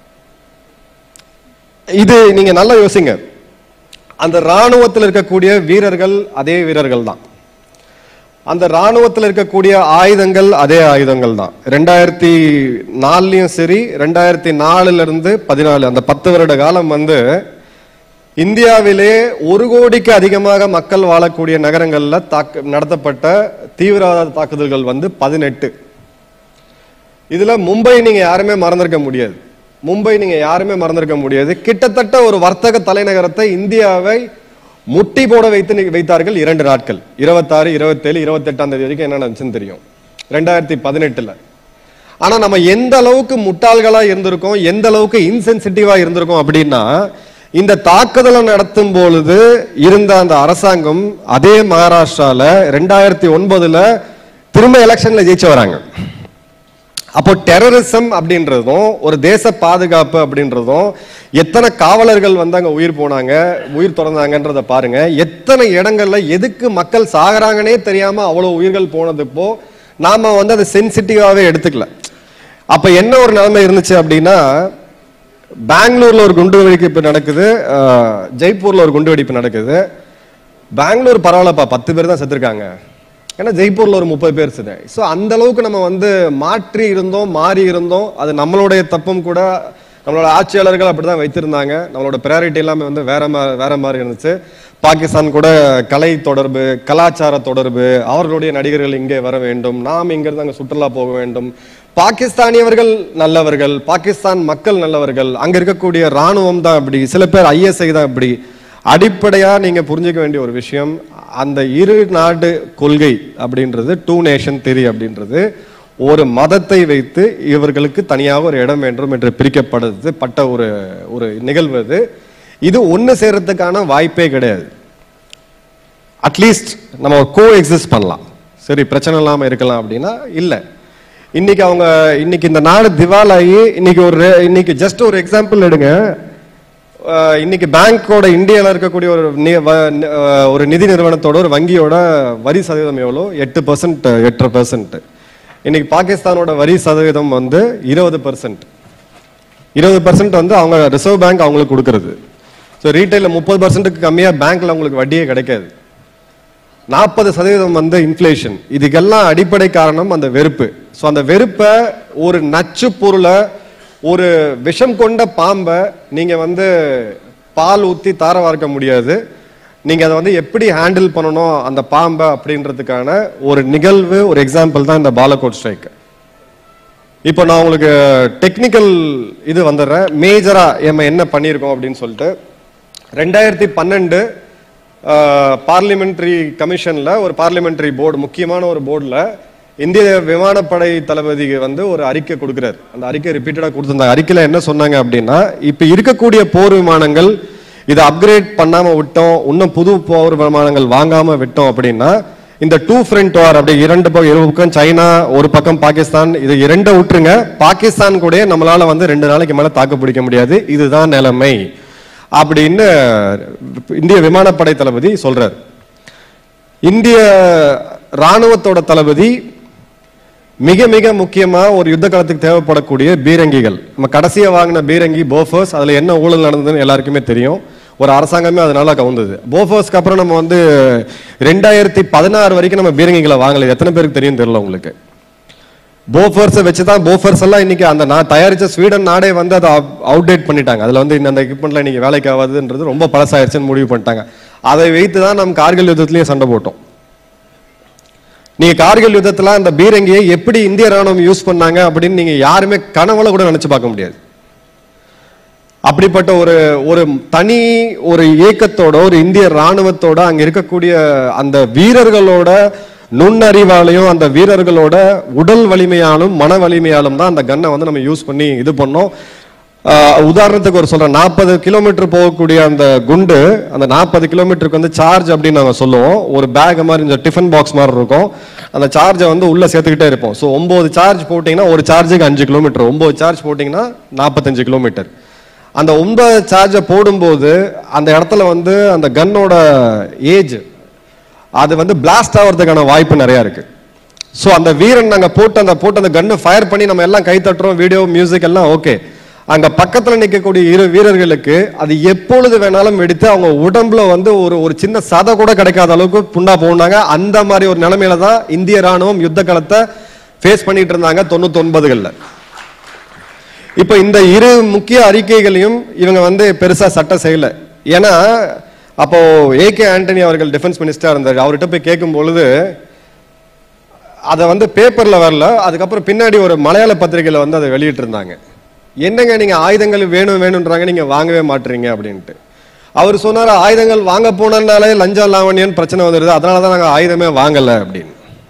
இது நீங்க நல்லா யோசிங்க அந்த ராணுவத்தில் இருக்கக்கூடிய வீரர்கள் அதே வீரர்கள் தான் அந்த ராணுவத்தில் இருக்கக்கூடிய ஆயுதங்கள் அதே ஆயுதங்கள் தான் ரெண்டாயிரத்தி நாலுலயும் சரி ரெண்டாயிரத்தி நாலுல இருந்து பதினாலு அந்த பத்து வருட காலம் வந்து இந்தியாவிலே ஒரு கோடிக்கு அதிகமாக மக்கள் வாழக்கூடிய நகரங்கள்ல தாக்க நடத்தப்பட்ட தீவிரவாத தாக்குதல்கள் வந்து பதினெட்டு இதுல மும்பை நீங்க யாருமே மறந்திருக்க முடியாது மும்பை நீங்க யாருமே மறந்திருக்க முடியாது கிட்டத்தட்ட ஒரு வர்த்தக தலைநகரத்தை இந்தியாவை முட்டி போட வைத்து நி- வைத்தார்கள் இரண்டு நாட்கள் இருபத்தாறு இருபத்தேழு இருபத்தெட்டாம் தேதி வரைக்கும் என்ன நடந்துச்சுன்னு தெரியும் ரெண்டாயிரத்தி பதினெட்டுல ஆனா நம்ம எந்த அளவுக்கு முட்டாள்களா இருந்திருக்கோம் எந்த அளவுக்கு இன்சென்சிட்டிவா இருந்திருக்கோம் அப்படின்னா இந்த தாக்குதலை நடத்தும் பொழுது இருந்த அந்த அரசாங்கம் அதே மகாராஷ்டிரால ரெண்டாயிரத்தி ஒன்பதுல திரும்ப எலெக்ஷன்ல ஜெயிச்சு வராங்க அப்போ டெரரிசம் அப்படின்றதும் ஒரு தேச பாதுகாப்பு அப்படின்றதும் எத்தனை காவலர்கள் வந்து அங்க உயிர் போனாங்க உயிர் திறந்தாங்கன்றத பாருங்க எத்தனை இடங்கள்ல எதுக்கு மக்கள் சாகுறாங்கன்னே தெரியாம அவ்வளவு உயிர்கள் போனதுப்போ நாம வந்து அதை சென்சிட்டிவாவே எடுத்துக்கல அப்ப என்ன ஒரு நிலைமை இருந்துச்சு அப்படின்னா பெங்களூர்ல ஒரு குண்டு வெடிப்பு நடக்குது அஹ், ஜெய்ப்பூர்ல ஒரு குண்டு வெடிப்பு நடக்குது பெங்களூர் பரவாயில்லப்பா பத்து பேர் தான் செத்துருக்காங்க ஏன்னா ஜெய்ப்பூர்ல ஒரு முப்பது பேர் செத்து ஸோ அந்த அளவுக்கு நம்ம வந்து மாற்றி இருந்தோம் மாறி இருந்தோம் அது நம்மளுடைய தப்பும் கூட நம்மளோட ஆட்சியாளர்கள் அப்படிதான் வைத்திருந்தாங்க நம்மளோட ப்ரையாரிட்டி எல்லாமே வந்து வேற மா- வேற மாதிரி இருந்துச்சு பாகிஸ்தான் கூட கலை தொடர்பு கலாச்சார தொடர்பு அவர்களுடைய நடிகர்கள் இங்கே வர வேண்டும் நாம் இங்கிருந்து அங்கே சுற்றுலா போக வேண்டும் பாகிஸ்தானியவர்கள் நல்லவர்கள் பாகிஸ்தான் மக்கள் நல்லவர்கள் அங்க இருக்கக்கூடிய ராணுவம் தான் அப்படி சில பேர் ஐஎஸ்ஐ தான் இப்படி அடிப்படையா நீங்க புரிஞ்சுக்க வேண்டிய ஒரு விஷயம் அந்த இரு நாடு கொள்கை அப்படின்றது டூ நேஷன் theory அப்படின்றது ஒரு மதத்தை வைத்து இவர்களுக்கு தனியாக ஒரு இடம் வேண்டும் என்று பிரிக்கப்படுது பட்ட ஒரு ஒரு நிகழ்வு அது இது ஒன்று சேர்றதுக்கான வாய்ப்பே கிடையாது அட்லீஸ்ட் நம்ம கோ எக்ஸிஸ்ட் பண்ணலாம் சரி பிரச்சனை இல்லாமல் இருக்கலாம் அப்படின்னா இல்லை இன்னைக்கு அவங்க இன்னைக்கு இந்த நாடு திவாலாகி இன்னைக்கு ஒரு ரெ- இன்னைக்கு ஜஸ்ட் ஒரு எக்ஸாம்பிள் எடுங்க அஹ் இன்னைக்கு பேங்கோட இந்தியாவில் இருக்கக்கூடிய ஒரு நி- வ- நி- அஹ் ஒரு நிதி நிறுவனத்தோட ஒரு வங்கியோட வரி சதவீதம் எவ்வளோ எட்டு பர்சன்ட் எட்டரை பர்சன்ட் இன்னைக்கு பாகிஸ்தானோட வரி சதவீதம் வந்து இருபது பர்சன்ட் இருபது பர்சன்ட் வந்து அவங்க ரிசர்வ் பேங்க் அவங்களுக்கு கொடுக்கறது ஸோ ரீட்டைலில் முப்பது பர்சன்ட்டுக்கு கம்மியாக பேங்க்ல அவங்களுக்கு வட்டியே கிடைக்காது நாற்பது சதவீதம் வந்து இன்ஃப்ளேஷன் இதுக்கெல்லாம் அடிப்படை காரணம் அந்த வெறுப்பு ஸோ அந்த வெறுப்பை ஒரு நச்சு பொருளை ஒரு விஷம் கொண்ட பாம்பை நீங்க வந்து பால் ஊத்தி தார வார்க்க முடியாது நீங்க அதை வந்து எப்படி ஹேண்டில் பண்ணணும் அந்த பாம்பை அப்படின்றதுக்கான ஒரு நிகழ்வு ஒரு எக்ஸாம்பிள் தான் இந்த பாலகோட் ஸ்ட்ரைக் இப்போ நான் உங்களுக்கு டெக்னிக்கல் இது வந்துடுறேன் மேஜரா நம்ம என்ன பண்ணியிருக்கோம் அப்படின்னு சொல்லிட்டு ரெண்டாயிரத்தி பன்னெண்டு பார்லிமெண்ட்ரி கமிஷன்ல ஒரு பார்லிமெண்ட்ரி போர்டு முக்கியமான ஒரு போர்டுல இந்திய விமானப்படை தளபதி வந்து ஒரு அறிக்கை கொடுக்குறாரு அந்த அறிக்கை ரிப்பீட்டடா கொடுத்திருந்தாங்க அறிக்கையில என்ன சொன்னாங்க அப்படின்னா இப்ப இருக்கக்கூடிய போர் விமானங்கள் இதை அப்கிரேட் பண்ணாம விட்டோம் இன்னும் புது போர் விமானங்கள் வாங்காம விட்டோம் அப்படின்னா இந்த டூ ஃப்ரண்ட் வார் அப்படி இரண்டு பக்கம் இரு பக்கம் சைனா ஒரு பக்கம் பாகிஸ்தான் இது இரண்டை விட்டுருங்க பாகிஸ்தான் கூட நம்மளால வந்து ரெண்டு நாளைக்கு மேல தாக்கு பிடிக்க முடியாது இதுதான் நிலைமை அப்படின்னு இந்திய விமானப்படை தளபதி சொல்றாரு இந்திய ராணுவத்தோட தளபதி மிக மிக முக்கியமா ஒரு யுத்த காலத்துக்கு தேவைப்படக்கூடிய பீரங்கிகள் நம்ம கடைசியா வாங்கின பீரங்கி போஃபர்ஸ் அதுல என்ன ஊழல் நடந்ததுன்னு எல்லாருக்குமே தெரியும் ஒரு அரசாங்கமே அதனால கவுந்தது போஃபர்ஸ்க்கு அப்புறம் நம்ம வந்து ரெண்டாயிரத்தி பதினாறு வரைக்கும் நம்ம பீரங்கிகளை வாங்கல எத்தனை பேருக்கு தெரியும் தெரியல உங்களுக்கு போஃபர்ஸை வச்சு தான் போஃபர்ஸ் எல்லாம் இன்னைக்கு அந்த நான் தயாரிச்ச ஸ்வீடன் நாடே வந்து அதை அவுடேட் பண்ணிட்டாங்க அதுல வந்து இந்த- அந்த எக்யூப்மெண்ட்ல இன்னைக்கு வேலைக்கு ஆகாதுன்றது ரொம்ப பழசாயிருச்சுன்னு முடிவு பண்ணிட்டாங்க அதை வைத்து தான் நம்ம கார்கில் யுத்தத்திலேயே சண்டை போட்டோம் நீங்க கார்கில் யுத்தத்துல அந்த பீரங்கியை எப்படி இந்திய ராணுவம் யூஸ் பண்ணாங்க அப்படின்னு நீங்க யாருமே கனவுல கூட நினைச்சு பார்க்க முடியாது அப்படிப்பட்ட ஒரு ஒரு தனி ஒரு இயக்கத்தோட ஒரு இந்திய ராணுவத்தோட அங்க இருக்கக்கூடிய அந்த வீரர்களோட நுண்ணறிவாலையும் அந்த வீரர்களோட உடல் வலிமையாலும் மன வலிமையாலும் தான் அந்த கன்னை வந்து நம்ம யூஸ் பண்ணி இது பண்ணோம் ஆஹ் உதாரணத்துக்கு ஒரு சொல்றேன் நாற்பது கிலோமீட்டர் போகக்கூடிய அந்த குண்டு அந்த நாற்பது கிலோமீட்டருக்கு வந்து சார்ஜ் அப்படின்னு நாங்க சொல்லுவோம் ஒரு பேக் மாதிரி இந்த டிஃபன் பாக்ஸ் மாதிரி இருக்கும் அந்த சார்ஜை வந்து உள்ள சேர்த்துக்கிட்டே இருப்போம் ஸோ ஒன்பது சார்ஜ் போட்டிங்கன்னா ஒரு சார்ஜுக்கு அஞ்சு கிலோமீட்டர் ஒன்பது சார்ஜ் போட்டிங்கன்னா நாற்பத்தஞ்சு கிலோமீட்டர் அந்த ஒன்பது சார்ஜை போடும்போது அந்த இடத்துல வந்து அந்த கன்னோட ஏஜ் அது வந்து பிளாஸ்ட் ஆகிறதுக்கான வாய்ப்பு நிறைய இருக்கு ஸோ அந்த வீரன் நாங்கள் போட்டு அந்த போட்டு அந்த கன்னை ஃபயர் பண்ணி நம்ம எல்லாம் கை தட்டுறோம் வீடியோ மியூசிக் எல்லாம் ஓகே அங்க பக்கத்துல நிற்கக்கூடிய இரு வீரர்களுக்கு அது எப்பொழுது வேணாலும் வெடித்து அவங்க உடம்புல வந்து ஒரு ஒரு சின்ன சதை கூட கிடைக்காத அளவுக்கு புண்ணா போனாங்க அந்த மாதிரி ஒரு நிலைமையில தான் இந்திய ராணுவம் யுத்த காலத்தை ஃபேஸ் பண்ணிட்டு இருந்தாங்க தொண்ணூத்தி ஒன்பதுகள்ல இப்ப இந்த இரு முக்கிய அறிக்கைகளையும் இவங்க வந்து பெருசா சட்டம் செய்யல ஏன்னா அப்போ ஏகே ஆண்டனி அவர்கள் டிஃபென்ஸ் மினிஸ்டரா இருந்தார் அவர்கிட்ட போய் கேட்கும் பொழுது அதை வந்து பேப்பர்ல வரல அதுக்கப்புறம் பின்னாடி ஒரு மலையாள பத்திரிகையில வந்து அதை வெளியிட்டு இருந்தாங்க என்னங்க நீங்க ஆயுதங்கள் வேணும் வேணும்ன்றாங்க நீங்க வாங்கவே மாட்டீங்க அப்படின்ட்டு அவர் சொன்னார் ஆயுதங்கள் வாங்க போனனாலே லஞ்சம் லாவணியன் பிரச்சனை வந்துடுது அதனால தான் நாங்க ஆயுதமே வாங்கல அப்படின்னு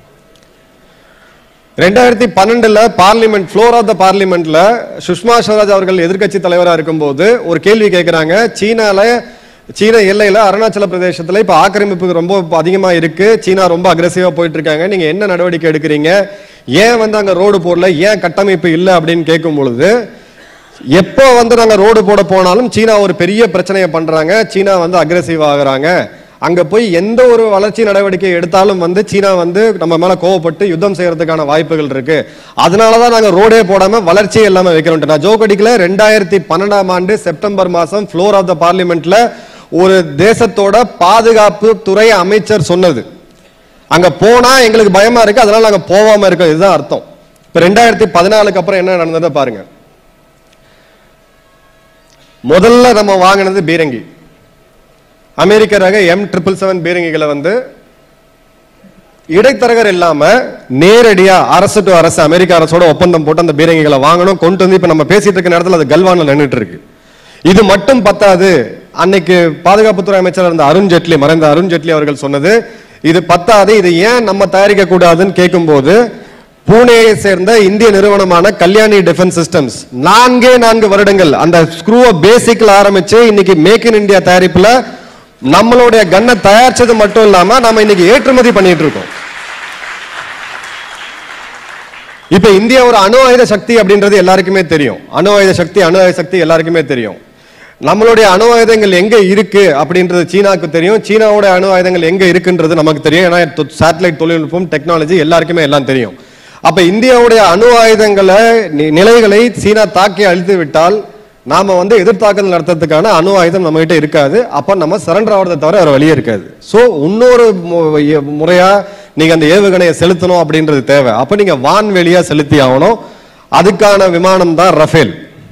ரெண்டாயிரத்தி பன்னெண்டுல பார்லிமெண்ட் ஃப்ளோர் ஆஃப் த பார்லிமெண்ட்ல சுஷ்மா ஸ்வராஜ் அவர்கள் எதிர்க்கட்சி தலைவரா இருக்கும்போது ஒரு கேள்வி கேட்கிறாங்க சீனால சீன எல்லையில அருணாச்சல பிரதேசத்துல இப்ப ஆக்கிரமிப்பு ரொம்ப அதிகமா இருக்கு சீனா ரொம்ப அக்ரெசிவா போயிட்டு இருக்காங்க நீங்க என்ன நடவடிக்கை எடுக்கிறீங்க ஏன் வந்து அங்க ரோடு போடல ஏன் கட்டமைப்பு இல்லை அப்படின்னு கேட்கும் பொழுது எப்போ வந்து நாங்க ரோடு போட போனாலும் சீனா ஒரு பெரிய பிரச்சனையை பண்றாங்க சீனா வந்து அக்ரெசிவ் ஆகுறாங்க அங்க போய் எந்த ஒரு வளர்ச்சி நடவடிக்கை எடுத்தாலும் வந்து சீனா வந்து நம்ம மேல கோவப்பட்டு யுத்தம் செய்யறதுக்கான வாய்ப்புகள் இருக்கு அதனாலதான் நாங்க ரோடே போடாம வளர்ச்சியே இல்லாம வைக்கிறோம் நான் ஜோக் அடிக்கல ரெண்டாயிரத்தி பன்னெண்டாம் ஆண்டு செப்டம்பர் மாசம் ஃப்ளோர் ஆஃப் த பார்லிமெண்ட்ல ஒரு தேசத்தோட பாதுகாப்பு துறை அமைச்சர் சொன்னது அங்க போனா எங்களுக்கு பயமா இருக்கு அதனால நாங்க போகாம இருக்கோம் இதுதான் அர்த்தம் இப்ப ரெண்டாயிரத்தி பதினாலுக்கு அப்புறம் என்ன நடந்ததை பாருங்க முதல்ல நம்ம வாங்கினது பீரங்கி அமெரிக்க ரக எம் ட்ரிபிள் செவன் பீரங்கிகளை வந்து இடைத்தரகர் இல்லாம நேரடியா அரசு டு அரசு அமெரிக்க அரசோட ஒப்பந்தம் போட்டு அந்த பீரங்கிகளை வாங்கணும் கொண்டு வந்து இப்ப நம்ம பேசிட்டு இருக்க நேரத்தில் அது கல்வான்ல நின்றுட்டு இருக்கு இது மட்டும் பத்தாது அன்னைக்கு பாதுகாப்புத்துறை அமைச்சர் இருந்த அருண் ஜெட்லி மறைந்த அருண் ஜெட்லி அவர்கள் சொன்னது இது பத்தாது இது ஏன் நம்ம தயாரிக்க கூடாதுன்னு கேட்கும்போது பூனேயை சேர்ந்த இந்திய நிறுவனமான கல்யாணி டிஃபென்ஸ் சிஸ்டம்ஸ் நான்கே நான்கு வருடங்கள் அந்த ஸ்க்ரூவை பேசிக்ல ஆரம்பிச்சு இன்னைக்கு மேக் இன் இந்தியா தயாரிப்புல நம்மளுடைய கன்னை தயாரிச்சது மட்டும் இல்லாம நம்ம இன்னைக்கு ஏற்றுமதி பண்ணிட்டு இருக்கோம் இப்ப இந்தியா ஒரு அணு ஆயுத சக்தி அப்படின்றது எல்லாருக்குமே தெரியும் அணு ஆயுத சக்தி அணு ஆயுத சக்தி எல்லாருக்குமே தெரியும் நம்மளுடைய அணு ஆயுதங்கள் எங்க இருக்கு அப்படின்றது சீனாவுக்கு தெரியும் சீனாவோட அணு ஆயுதங்கள் எங்க இருக்குன்றது நமக்கு தெரியும் ஏன்னா சேட்டலைட் தொழில்நுட்பம் டெக்னாலஜி எல்லாருக்குமே எல்லாம் தெரியும் அப்ப இந்தியாவுடைய அணு ஆயுதங்களை நி- நிலைகளை சீனா தாக்கி அழித்து விட்டால் நாம வந்து எதிர்த்தாக்குதல் நடத்துறதுக்கான அணு ஆயுதம் நம்ம கிட்ட இருக்காது அப்ப நம்ம சரண்டர் ஆகிறத தவிர வேற வழியே இருக்காது சோ இன்னொரு மு- எ- முறையா நீங்க அந்த ஏவுகணையை செலுத்தணும் அப்படின்றது தேவை அப்ப நீங்க வான்வெளியா செலுத்தி ஆகணும் அதுக்கான விமானம் தான் ரஃபேல்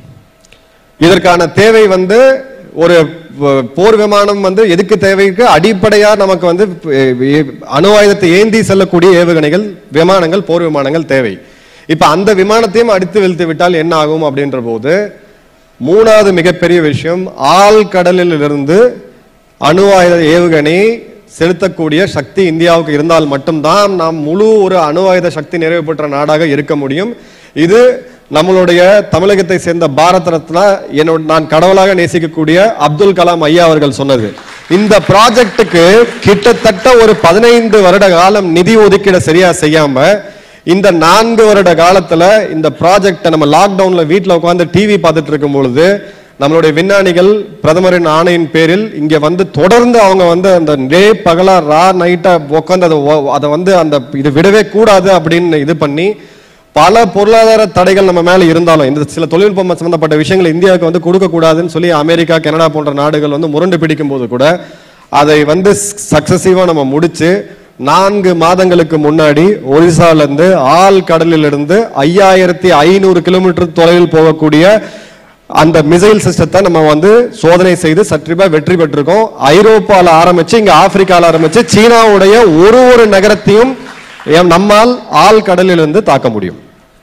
இதற்கான தேவை வந்து ஒரு வ- போர் விமானம் வந்து எதுக்கு தேவைக்கு அடிப்படையா நமக்கு வந்து எ- எ- அணு ஆயுதத்தை ஏந்தி செல்லக்கூடிய ஏவுகணைகள் விமானங்கள் போர் விமானங்கள் தேவை இப்ப அந்த விமானத்தையும் அடித்து வீழ்த்து விட்டால் என்ன ஆகும் அப்படின்ற போது மூணாவது மிகப்பெரிய விஷயம் ஆழ்கடலில் இருந்து அணு ஆயுத ஏவுகணை செலுத்தக்கூடிய சக்தி இந்தியாவுக்கு இருந்தால் மட்டும்தான் நாம் முழு ஒரு அணு ஆயுத சக்தி நிறைவு பெற்ற நாடாக இருக்க முடியும் இது நம்மளுடைய தமிழகத்தை சேர்ந்த பாரத ரத்னா என்னோட நான் கடவுளாக நேசிக்கக்கூடிய அப்துல் கலாம் ஐயா அவர்கள் சொன்னது இந்த ப்ராஜெக்ட்டுக்கு கிட்டத்தட்ட ஒரு பதினைந்து வருட காலம் நிதி ஒதுக்கீடு சரியா செய்யாம இந்த நான்கு வருட காலத்துல இந்த ப்ராஜெக்டை நம்ம லாக்டவுன்ல வீட்ல உட்கார்ந்து டிவி பார்த்துட்டு இருக்கும் பொழுது நம்மளுடைய விஞ்ஞானிகள் பிரதமரின் ஆணையின் பேரில் இங்க வந்து தொடர்ந்து அவங்க வந்து அந்த டே பகலா ரா நைட்டா உட்காந்து அதை ஒ- அதை வந்து அந்த இது விடவே கூடாது அப்படின்னு இது பண்ணி பல பொருளாதார தடைகள் நம்ம மேல இருந்தாலும் இந்த சில தொழில்நுட்பம் சம்பந்தப்பட்ட விஷயங்கள் இந்தியாவுக்கு வந்து கொடுக்க கூடாதுன்னு சொல்லி அமெரிக்கா கனடா போன்ற நாடுகள் வந்து முரண்டு பிடிக்கும் போது கூட அதை வந்து சக்சசிவா நம்ம முடிச்சு நான்கு மாதங்களுக்கு முன்னாடி ஒரிசால இருந்து ஆள் கடலில் இருந்து ஐயாயிரத்தி ஐநூறு கிலோமீட்டர் தொலைவில் போகக்கூடிய அந்த மிசைல் சிஸ்டத்தை நம்ம வந்து சோதனை செய்து சற்றிபா வெற்றி பெற்றிருக்கோம் ஐரோப்பால ஆரம்பிச்சு இங்க ஆப்பிரிக்கால ஆரம்பிச்சு சீனாவுடைய ஒரு ஒரு நகரத்தையும் எம் நம்மால் ஆள் கடலில் இருந்து தாக்க முடியும்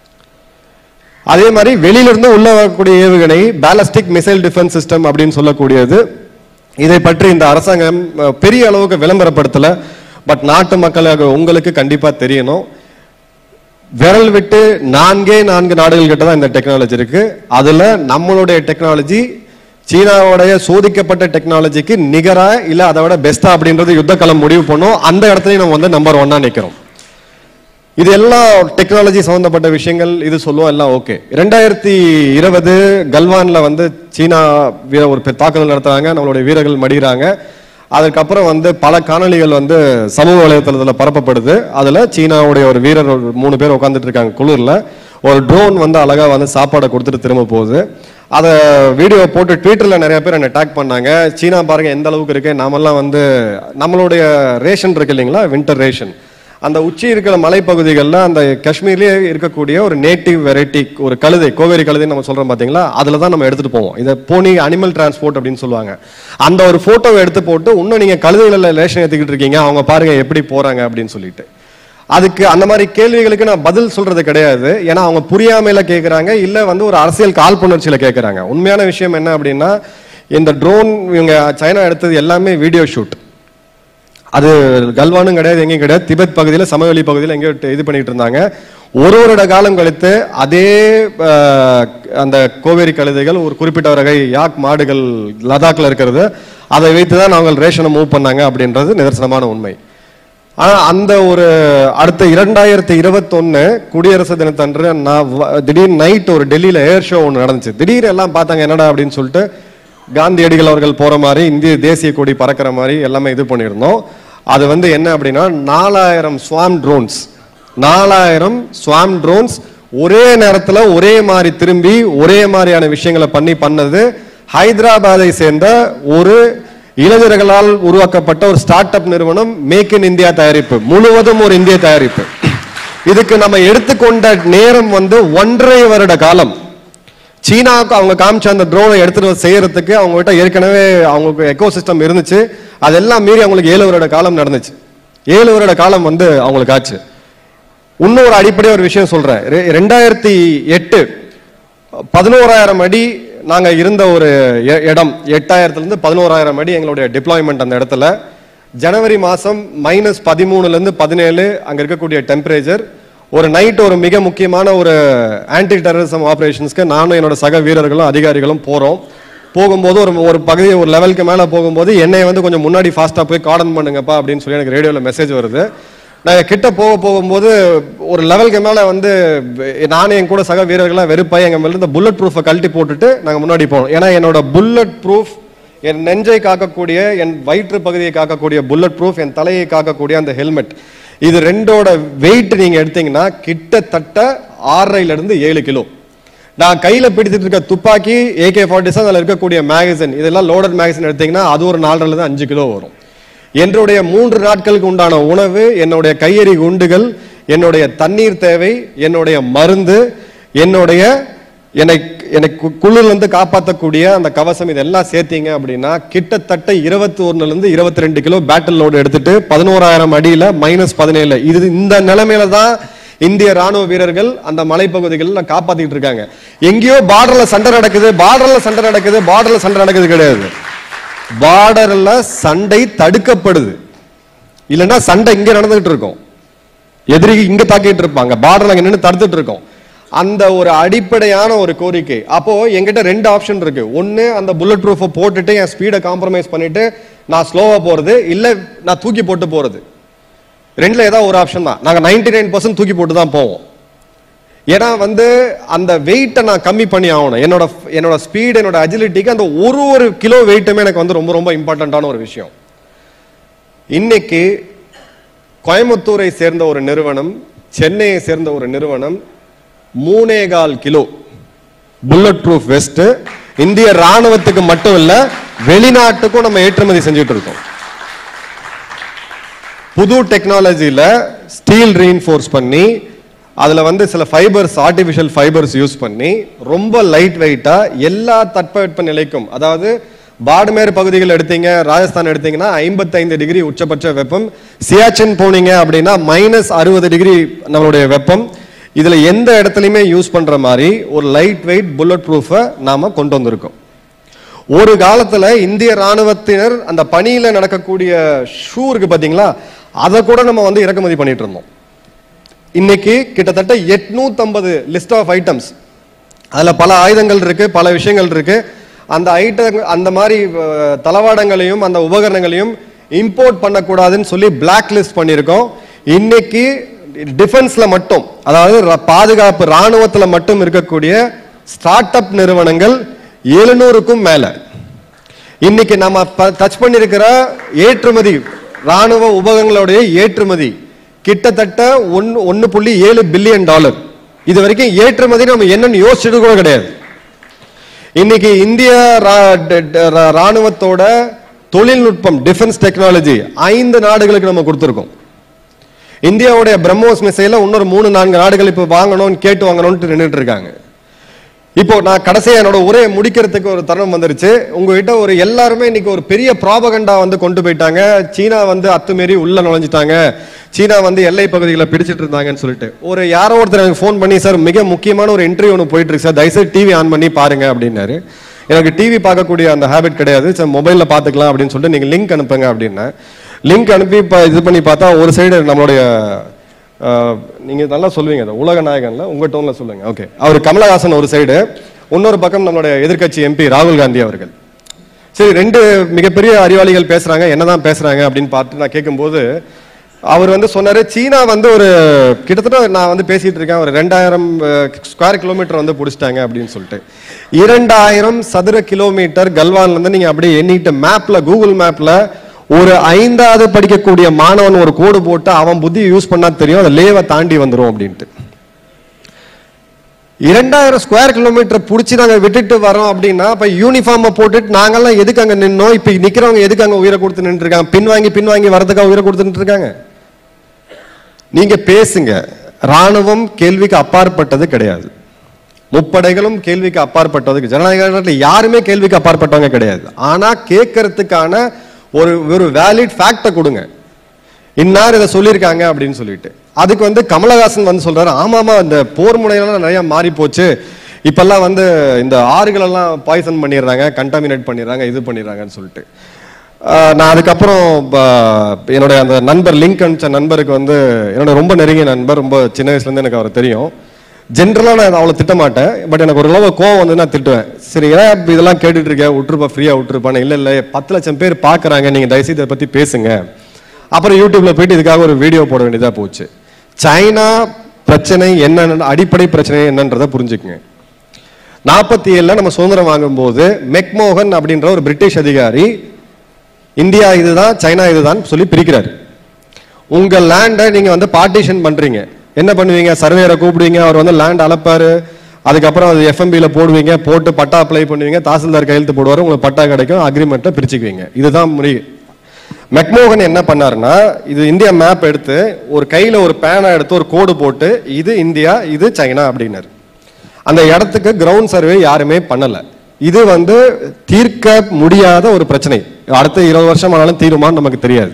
அதே மாதிரி வெளியிலிருந்து உள்ள வரக்கூடிய ஏவுகணை பேலஸ்டிக் மிசைல் டிஃபென்ஸ் சிஸ்டம் அப்படின்னு சொல்லக்கூடியது இதை பற்றி இந்த அரசாங்கம் அஹ், பெரிய அளவுக்கு விளம்பரப்படுத்தல பட் நாட்டு மக்களாக உங்களுக்கு கண்டிப்பா தெரியணும் விரல் விட்டு நான்கே நான்கு நாடுகள் கிட்ட தான் இந்த டெக்னாலஜி இருக்கு அதுல நம்மளுடைய டெக்னாலஜி சீனாவுடைய சோதிக்கப்பட்ட டெக்னாலஜிக்கு நிகரா இல்ல அதை விட பெஸ்டா அப்படின்றது யுத்த களம் முடிவு பண்ணும் அந்த இடத்துலயும் நம்ம வந்து நம்பர் ஒன்னா நிக்கிறோம் இது எல்லாம் டெக்னாலஜி சம்பந்தப்பட்ட விஷயங்கள் இது சொல்லுவோம் எல்லாம் ஓகே ரெண்டாயிரத்தி இருபது கல்வான்ல வந்து சீனா வீர ஒரு பெ- தாக்குதல் நடத்துறாங்க நம்மளுடைய வீரர்கள் மடிகிறாங்க அதுக்கப்புறம் வந்து பல காணொளிகள் வந்து சமூக வலைதளத்தில் பரப்பப்படுது அதுல சீனாவுடைய ஒரு வீரர் ஒரு மூணு பேர் உட்காந்துட்டு இருக்காங்க குளிர்ல ஒரு ட்ரோன் வந்து அழகா வந்து சாப்பாடை கொடுத்துட்டு திரும்ப போகுது அதை வீடியோ போட்டு ட்விட்டர்ல நிறைய பேர் என்னை டேக் பண்ணாங்க சீனா பாருங்க எந்த அளவுக்கு இருக்கு நாமெல்லாம் வந்து நம்மளுடைய ரேஷன் இருக்கு இல்லைங்களா வின்டர் ரேஷன் அந்த உச்சி இருக்கிற மலைப்பகுதிகளில் அந்த காஷ்மீர்லயே இருக்கக்கூடிய ஒரு நேட்டிவ் வெரைட்டி ஒரு கழுதை கோவேரி கழுதைன்னு நம்ம சொல்றோம் பாத்தீங்களா அதுல தான் நம்ம எடுத்துட்டு போவோம் இதை போனி அனிமல் டிரான்ஸ்போர்ட் அப்படின்னு சொல்லுவாங்க அந்த ஒரு போட்டோவை எடுத்து போட்டு இன்னும் நீங்க கழுதைகளில் ரேஷன் ஏத்திக்கிட்டு இருக்கீங்க அவங்க பாருங்க எப்படி போறாங்க அப்படின்னு சொல்லிட்டு அதுக்கு அந்த மாதிரி கேள்விகளுக்கு நான் பதில் சொல்றது கிடையாது ஏன்னா அவங்க புரியாமையில கேட்கறாங்க இல்ல வந்து ஒரு அரசியல் காழ்ப்புணர்ச்சியில கேட்கறாங்க உண்மையான விஷயம் என்ன அப்படின்னா இந்த ட்ரோன் இவங்க சைனா எடுத்தது எல்லாமே வீடியோ ஷூட் அது கல்வானும் கிடையாது எங்கேயும் கிடையாது திபெத் பகுதியில் சமவெளி பகுதியில் எங்கேயோ ட- இது பண்ணிட்டு இருந்தாங்க ஒரு வருட காலம் கழித்து அதே அஹ், அந்த கோவேரி கழுதைகள் ஒரு குறிப்பிட்ட வகை யாக் மாடுகள் லடாக்ல இருக்கிறது அதை வைத்து தான் நாங்கள் ரேஷனை மூவ் பண்ணாங்க அப்படின்றது நிதர்சனமான உண்மை ஆனா அந்த ஒரு அடுத்த இரண்டாயிரத்தி இருபத்தொன்னு குடியரசு தினத்தன்று நான் வ- திடீர் நைட் ஒரு டெல்லியில ஏர் ஷோ ஒன்று நடந்துச்சு திடீர் எல்லாம் பார்த்தாங்க என்னடா அப்படின்னு சொல்லிட்டு காந்தியடிகள் அவர்கள் போற மாதிரி இந்திய தேசிய கொடி பறக்கிற மாதிரி எல்லாமே இது பண்ணியிருந்தோம் அது வந்து என்ன அப்படின்னா நாலாயிரம் ஸ்வாம் ட்ரோன்ஸ் நாலாயிரம் ஸ்வாம் ட்ரோன்ஸ் ஒரே நேரத்துல ஒரே மாதிரி திரும்பி ஒரே மாதிரியான விஷயங்களை பண்ணி பண்ணது ஹைதராபாத்தை சேர்ந்த ஒரு இளைஞர்களால் உருவாக்கப்பட்ட ஒரு ஸ்டார்ட் அப் நிறுவனம் மேக் இன் இந்தியா தயாரிப்பு முழுவதும் ஒரு இந்திய தயாரிப்பு இதுக்கு நம்ம எடுத்துக்கொண்ட நேரம் வந்து ஒன்றரை வருட காலம் சீனாவுக்கு அவங்க காமிச்ச அந்த ட்ரோனை எடுத்துட்டு வந்து செய்யறதுக்கு அவங்க கிட்ட ஏற்கனவே அவங்களுக்கு எக்கோ சிஸ்டம் இருந்துச்சு அதெல்லாம் மீறி அவங்களுக்கு ஏழு வருட காலம் நடந்துச்சு ஏழு வருட காலம் வந்து அவங்களுக்கு ஆச்சு இன்னொரு அடிப்படையா ஒரு விஷயம் சொல்றேன் ரெ- ரெண்டாயிரத்தி எட்டு பதினோராயிரம் அடி நாங்க இருந்த ஒரு இ- இடம் எட்டாயிரத்துல இருந்து பதினோராயிரம் அடி எங்களுடைய டிப்ளாய்மெண்ட் அந்த இடத்துல ஜனவரி மாசம் மைனஸ் பதிமூணுல இருந்து பதினேழு அங்க இருக்கக்கூடிய டெம்பரேச்சர் ஒரு நைட் ஒரு மிக முக்கியமான ஒரு ஆன்டி டெரரிசம் ஆபரேஷன்ஸ்க்கு நானும் என்னோட சக வீரர்களும் அதிகாரிகளும் போறோம் போகும்போது ஒரு ஒரு பகுதி ஒரு லெவலுக்கு மேல போகும்போது என்னை வந்து கொஞ்சம் முன்னாடி ஃபாஸ்டா போய் கார்டன் பண்ணுங்கப்பா அப்படின்னு சொல்லி எனக்கு ரேடியோல மெசேஜ் வருது நாங்கள் கிட்ட போக போகும்போது ஒரு லெவலுக்கு மேலே வந்து நானும் என் கூட சக வீரர்கள்லாம் வெறுப்பாய் எங்கள் மேலே இந்த புல்லட் ப்ரூஃபை கழட்டி போட்டுட்டு நாங்கள் முன்னாடி போனோம் ஏன்னா என்னோட புல்லட் ப்ரூஃப் என் நெஞ்சை காக்கக்கூடிய என் வயிற்று பகுதியை காக்கக்கூடிய புல்லட் ப்ரூஃப் என் தலையை காக்கக்கூடிய அந்த ஹெல்மெட் இது ரெண்டோட வெயிட் நீங்க எடுத்தீங்கன்னா கிட்டத்தட்ட ஆறரைல இருந்து ஏழு கிலோ நான் கையில பிடிச்சிட்டு இருக்க துப்பாக்கி ஏகே ஃபார்ட்டி செவன் அதில் இருக்கக்கூடிய மேகசின் இதெல்லாம் லோடட் மேகசின் எடுத்தீங்கன்னா அது ஒரு நாலரைல இருந்து அஞ்சு கிலோ வரும் என்னுடைய மூன்று நாட்களுக்கு உண்டான உணவு என்னுடைய கையெறி குண்டுகள் என்னுடைய தண்ணீர் தேவை என்னுடைய மருந்து என்னுடைய என்னை என்னை கு- குளிர்லேருந்து காப்பாற்றக்கூடிய அந்த கவசம் இதெல்லாம் சேர்த்தீங்க அப்படின்னா கிட்டத்தட்ட இருபத்தி இருந்து இருபத்தி ரெண்டு கிலோ பேட்டில் லோடு எடுத்துட்டு பதினோராயிரம் அடியில மைனஸ் பதினேழு இது இந்த நிலைமையில தான் இந்திய ராணுவ வீரர்கள் அந்த மலைப்பகுதிகளில் காப்பாத்திட்டு இருக்காங்க எங்கேயோ பார்டர்ல சண்டை நடக்குது பார்டர்ல சண்டை நடக்குது பார்டர்ல சண்டை நடக்குது கிடையாது பார்டர்ல சண்டை தடுக்கப்படுது இல்லைன்னா சண்டை இங்க நடந்துகிட்டு இருக்கும் எதிரி இங்க தாக்கிட்டு இருப்பாங்க பார்டர்ல அங்க நின்று தடுத்துட்டு இருக்கோம் அந்த ஒரு அடிப்படையான ஒரு கோரிக்கை அப்போ என்கிட்ட ரெண்டு ஆப்ஷன் இருக்கு ஒன்னு அந்த புல்லட் ப்ரூஃபை போட்டுட்டு என் ஸ்பீடை காம்ப்ரமைஸ் பண்ணிட்டு நான் ஸ்லோவா போறது இல்ல நான் தூக்கி போட்டு போறது ரெண்டுல ஏதாவது ஒரு ஆப்ஷன் தான் நாங்க 99% நைன் தூக்கி போட்டு தான் போவோம் ஏன்னா வந்து அந்த வெயிட்டை நான் கம்மி பண்ணி ஆகணும் என்னோட என்னோட ஸ்பீடு என்னோட அஜிலிட்டிக்கு அந்த ஒரு ஒரு கிலோ வெயிட்டுமே எனக்கு வந்து ரொம்ப ரொம்ப இம்பார்ட்டண்ட்டான ஒரு விஷயம் இன்னைக்கு கோயம்புத்தூரை சேர்ந்த ஒரு நிறுவனம் சென்னையை சேர்ந்த ஒரு நிறுவனம் மூணே கால் கிலோ புல்லட் ப்ரூஃப் வெஸ்ட் இந்திய ராணுவத்துக்கு மட்டும் இல்ல வெளிநாட்டுக்கும் நம்ம ஏற்றுமதி செஞ்சுட்டு இருக்கோம் புது டெக்னாலஜியில் ஸ்டீல் ரீஇன்ஃபோர்ஸ் பண்ணி அதில் வந்து சில ஃபைபர்ஸ் ஆர்டிஃபிஷியல் ஃபைபர்ஸ் யூஸ் பண்ணி ரொம்ப லைட் வெயிட்டாக எல்லா தட்பவெட்ப நிலைக்கும் அதாவது பாடுமேர் பகுதிகள் எடுத்தீங்க ராஜஸ்தான் எடுத்தீங்கன்னா ஐம்பத்தைந்து டிகிரி உச்சபட்ச வெப்பம் சியாச்சின் போனீங்க அப்படின்னா மைனஸ் அறுபது டிகிரி நம்மளுடைய வெப்பம் இதில் எந்த இடத்துலையுமே யூஸ் பண்ணுற மாதிரி ஒரு லைட் வெயிட் புல்லட் ப்ரூஃபை நாம் கொண்டு வந்திருக்கோம் ஒரு காலத்துல இந்திய ராணுவத்தினர் அந்த பணியில நடக்கக்கூடிய ஷூ இருக்கு பாத்தீங்களா அதை கூட நம்ம வந்து இறக்குமதி பண்ணிட்டு இருந்தோம் இன்னைக்கு கிட்டத்தட்ட 850 லிஸ்ட் ஆஃப் ஐட்டம்ஸ் அதுல பல ஆயுதங்கள் இருக்கு பல விஷயங்கள் இருக்கு அந்த ஐட்டம் அந்த மாதிரி அஹ், தளவாடங்களையும் அந்த உபகரணங்களையும் இம்போர்ட் பண்ணக்கூடாதுன்னு சொல்லி பிளாக் லிஸ்ட் பண்ணியிருக்கோம் இன்னைக்கு டிஃபென்ஸ்ல மட்டும் அதாவது ர- பாதுகாப்பு ராணுவத்துல மட்டும் இருக்கக்கூடிய ஸ்டார்ட் அப் நிறுவனங்கள் எழுநூறுக்கும் மேல இன்னைக்கு நம்ம டச் பண்ணிருக்கிற ஏற்றுமதி ராணுவ உபகங்களுடைய ஏற்றுமதி கிட்டத்தட்ட ஒன்னு ஒன்னு புள்ளி ஏழு பில்லியன் டாலர் இது வரைக்கும் ஏற்றுமதி நம்ம என்னன்னு யோசிச்சது கூட கிடையாது இன்னைக்கு இந்திய ரா- ட- ட- ரா- ராணுவத்தோட தொழில்நுட்பம் டிஃபென்ஸ் டெக்னாலஜி ஐந்து நாடுகளுக்கு நம்ம கொடுத்துருக்கோம் இந்தியாவுடைய பிரம்மோஸ் மிசைல இன்னொரு மூணு நான்கு நாடுகள் இப்போ வாங்கணும்னு கேட்டு வாங்கணும்னு நின்றுட்டு இருக்காங்க இப்போ நான் கடைசியா என்னோட உரையை முடிக்கிறதுக்கு ஒரு தருணம் வந்துருச்சு உங்ககிட்ட ஒரு எல்லாருமே இன்னைக்கு ஒரு பெரிய ப்ராபகண்டா வந்து கொண்டு போயிட்டாங்க சீனா வந்து அத்துமீறி உள்ள நுழைஞ்சிட்டாங்க சீனா வந்து எல்லை பகுதிகளை பிடிச்சிட்டு இருந்தாங்கன்னு சொல்லிட்டு ஒரு யாரோ ஒருத்தர் எனக்கு ஃபோன் பண்ணி சார் மிக முக்கியமான ஒரு இன்டர்வியூ ஒன்று போயிட்டு இருக்கு சார் தயவுசெய்து டிவி ஆன் பண்ணி பாருங்க அப்படின்னாரு எனக்கு டிவி பார்க்கக்கூடிய அந்த ஹேபிட் கிடையாது சார் மொபைலில் பார்த்துக்கலாம் அப்படின்னு சொல்லிட்டு நீங்கள் லிங்க் அனுப்புங்க அப்படின்னேன் லிங்க் அனுப்பி இப்போ இது பண்ணி பார்த்தா ஒரு சைடு நம்மளுடைய ஆஹ், நீங்க நல்லா சொல்லுவீங்க அதை உலக நாயகன்ல உங்க டோன்ல சொல்லுங்க ஓகே அவர் கமலஹாசன் ஒரு சைடு இன்னொரு பக்கம் நம்மளுடைய எதிர்க்கட்சி எம்பி ராகுல் காந்தி அவர்கள் சரி ரெண்டு மிகப்பெரிய அறிவாளிகள் பேசுறாங்க என்னதான் பேசுறாங்க அப்படின்னு பார்த்து நான் கேட்கும்போது அவர் வந்து சொன்னாரு சீனா வந்து ஒரு கிட்டத்தட்ட நான் வந்து பேசிட்டு இருக்கேன் ஒரு ரெண்டாயிரம் ஸ்கொயர் கிலோமீட்டர் வந்து பிடிச்சிட்டாங்க அப்படின்னு சொல்லிட்டு இரண்டாயிரம் சதுர கிலோமீட்டர் கல்வான்ல இருந்து நீங்க அப்படியே எண்ணிட்டு மேப்ல கூகுள் மேப்ல ஒரு ஐந்தாவது படிக்கக்கூடிய மாணவன் ஒரு கோடு போட்டு அவன் புத்தி யூஸ் பண்ணா தெரியும் அதை லேவை தாண்டி வந்துரும் அப்படின்ட்டு இரண்டாயிரம் ஸ்கொயர் கிலோமீட்டர் பிடிச்சி நாங்க விட்டுட்டு வரோம் அப்படின்னா இப்ப யூனிஃபார்மை போட்டுட்டு நாங்கெல்லாம் எதுக்கு அங்க நின்னோம் இப்ப நிக்கிறவங்க எதுக்கு அங்க உயிரை கொடுத்து நின்று இருக்காங்க பின்வாங்கி பின்வாங்கி வரதுக்காக உயிரை கொடுத்துட்டு இருக்காங்க நீங்க பேசுங்க ராணுவம் கேள்விக்கு அப்பாற்பட்டது கிடையாது முப்படைகளும் கேள்விக்கு அப்பாற்பட்டது ஜனநாயக நாட்டில் யாருமே கேள்விக்கு அப்பாற்பட்டவங்க கிடையாது ஆனா கேட்கறதுக்கான ஒரு ஒரு வேலிட் ஃபேக்டை கொடுங்க இன்னார் இதை சொல்லியிருக்காங்க அப்படின்னு சொல்லிட்டு அதுக்கு வந்து கமலஹாசன் வந்து சொல்றாரு ஆமாமா இந்த போர் முனையெல்லாம் நிறைய மாறி போச்சு இப்பெல்லாம் வந்து இந்த ஆறுகளெல்லாம் பாய்சன் பண்ணிடுறாங்க கண்டாமினேட் பண்ணிடுறாங்க இது பண்ணிடுறாங்கன்னு சொல்லிட்டு ஆஹ் நான் அதுக்கப்புறம் ப- என்னுடைய அந்த நண்பர் லிங்க் அனுப்பிச்ச நண்பருக்கு வந்து என்னோட ரொம்ப நெருங்கிய நண்பர் ரொம்ப சின்ன வயசுலேருந்து எனக்கு அவர் தெரியும் ஜென்ரலாக நான் அவ்வளோ திட்ட மாட்டேன் பட் எனக்கு ஒரு அளவு கோவம் வந்து நான் திட்டுவேன் சரி ஏன் இப்ப இதெல்லாம் கேட்டுட்டு இருக்கேன் விட்டுருப்பா ஃப்ரீயாக விட்டுருப்பான்னு இல்லை இல்லை பத்து லட்சம் பேர் பார்க்குறாங்க நீங்கள் தயவுசெய்து இதை பற்றி பேசுங்க அப்புறம் யூடியூப்ல போயிட்டு இதுக்காக ஒரு வீடியோ போட வேண்டியதாக போச்சு சைனா பிரச்சனை என்னன்னு அடிப்படை பிரச்சனை என்னன்றதை புரிஞ்சுக்குங்க நாற்பத்தி ஏழுல நம்ம சுதந்திரம் வாங்கும்போது மெக்மோகன் அப்படின்ற ஒரு பிரிட்டிஷ் அதிகாரி இந்தியா இதுதான் சைனா இதுதான் சொல்லி பிரிக்கிறாரு உங்க லேண்டை நீங்க வந்து பார்ட்டிஷன் பண்றீங்க என்ன பண்ணுவீங்க சர்வேயரை கூப்பிடுவீங்க அவர் வந்து லேண்ட் அளப்பாரு அதுக்கப்புறம் அது எஃப்எம்பியில போடுவீங்க போட்டு பட்டா அப்ளை பண்ணுவீங்க தாசில்தார் கையெழுத்து போடுவாரு உங்களுக்கு பட்டா கிடைக்கும் அக்ரிமெண்ட்டை பிரிச்சுக்குவீங்க இதுதான் முறை மெக்மோகன் என்ன பண்ணாருன்னா இது இந்தியா மேப் எடுத்து ஒரு கையில ஒரு பேனா எடுத்து ஒரு கோடு போட்டு இது இந்தியா இது சைனா அப்படின்னாரு அந்த இடத்துக்கு கிரவுண்ட் சர்வே யாருமே பண்ணல இது வந்து தீர்க்க முடியாத ஒரு பிரச்சனை அடுத்த இருபது வருஷம் ஆனாலும் தீருமான்னு நமக்கு தெரியாது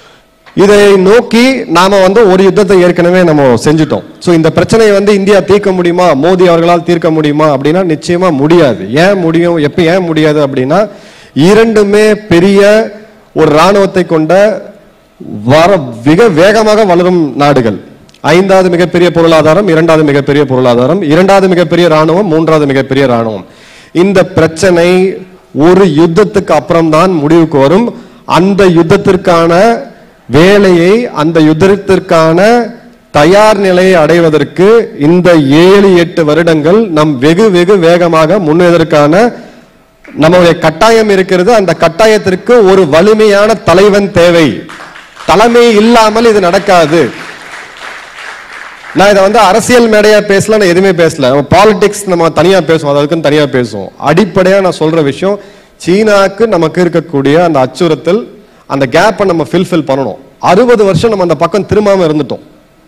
இதை நோக்கி நாம வந்து ஒரு யுத்தத்தை ஏற்கனவே நம்ம செஞ்சுட்டோம் ஸோ இந்த பிரச்சனையை வந்து இந்தியா தீர்க்க முடியுமா மோடி அவர்களால் தீர்க்க முடியுமா அப்படின்னா நிச்சயமா முடியாது ஏன் முடியும் எப்ப ஏன் முடியாது அப்படின்னா இரண்டுமே பெரிய ஒரு ராணுவத்தை கொண்ட வர மிக வேகமாக வளரும் நாடுகள் ஐந்தாவது மிகப்பெரிய பொருளாதாரம் இரண்டாவது மிகப்பெரிய பொருளாதாரம் இரண்டாவது மிகப்பெரிய ராணுவம் மூன்றாவது மிகப்பெரிய ராணுவம் இந்த பிரச்சனை ஒரு யுத்தத்துக்கு அப்புறம் தான் முடிவுக்கு வரும் அந்த யுத்தத்திற்கான வேலையை அந்த யுத்தத்திற்கான தயார் நிலையை அடைவதற்கு இந்த ஏழு எட்டு வருடங்கள் நம் வெகு வெகு வேகமாக முன்னேறதற்கான நம்மளுடைய கட்டாயம் இருக்கிறது அந்த கட்டாயத்திற்கு ஒரு வலிமையான தலைவன் தேவை தலைமை இல்லாமல் இது நடக்காது நான் இதை வந்து அரசியல் மேடையா பேசல நான் எதுவுமே பேசல நம்ம பாலிடிக்ஸ் நம்ம தனியா பேசுவோம் அது அதுக்குன்னு தனியா பேசுவோம் அடிப்படையா நான் சொல்ற விஷயம் சீனாக்கு நமக்கு இருக்கக்கூடிய அந்த அச்சுறுத்தல் அந்த கேப்பை நம்ம ஃபில்ஃபில் பண்ணணும் அறுபது வருஷம் நம்ம அந்த பக்கம் திரும்பாம இருந்துட்டோம்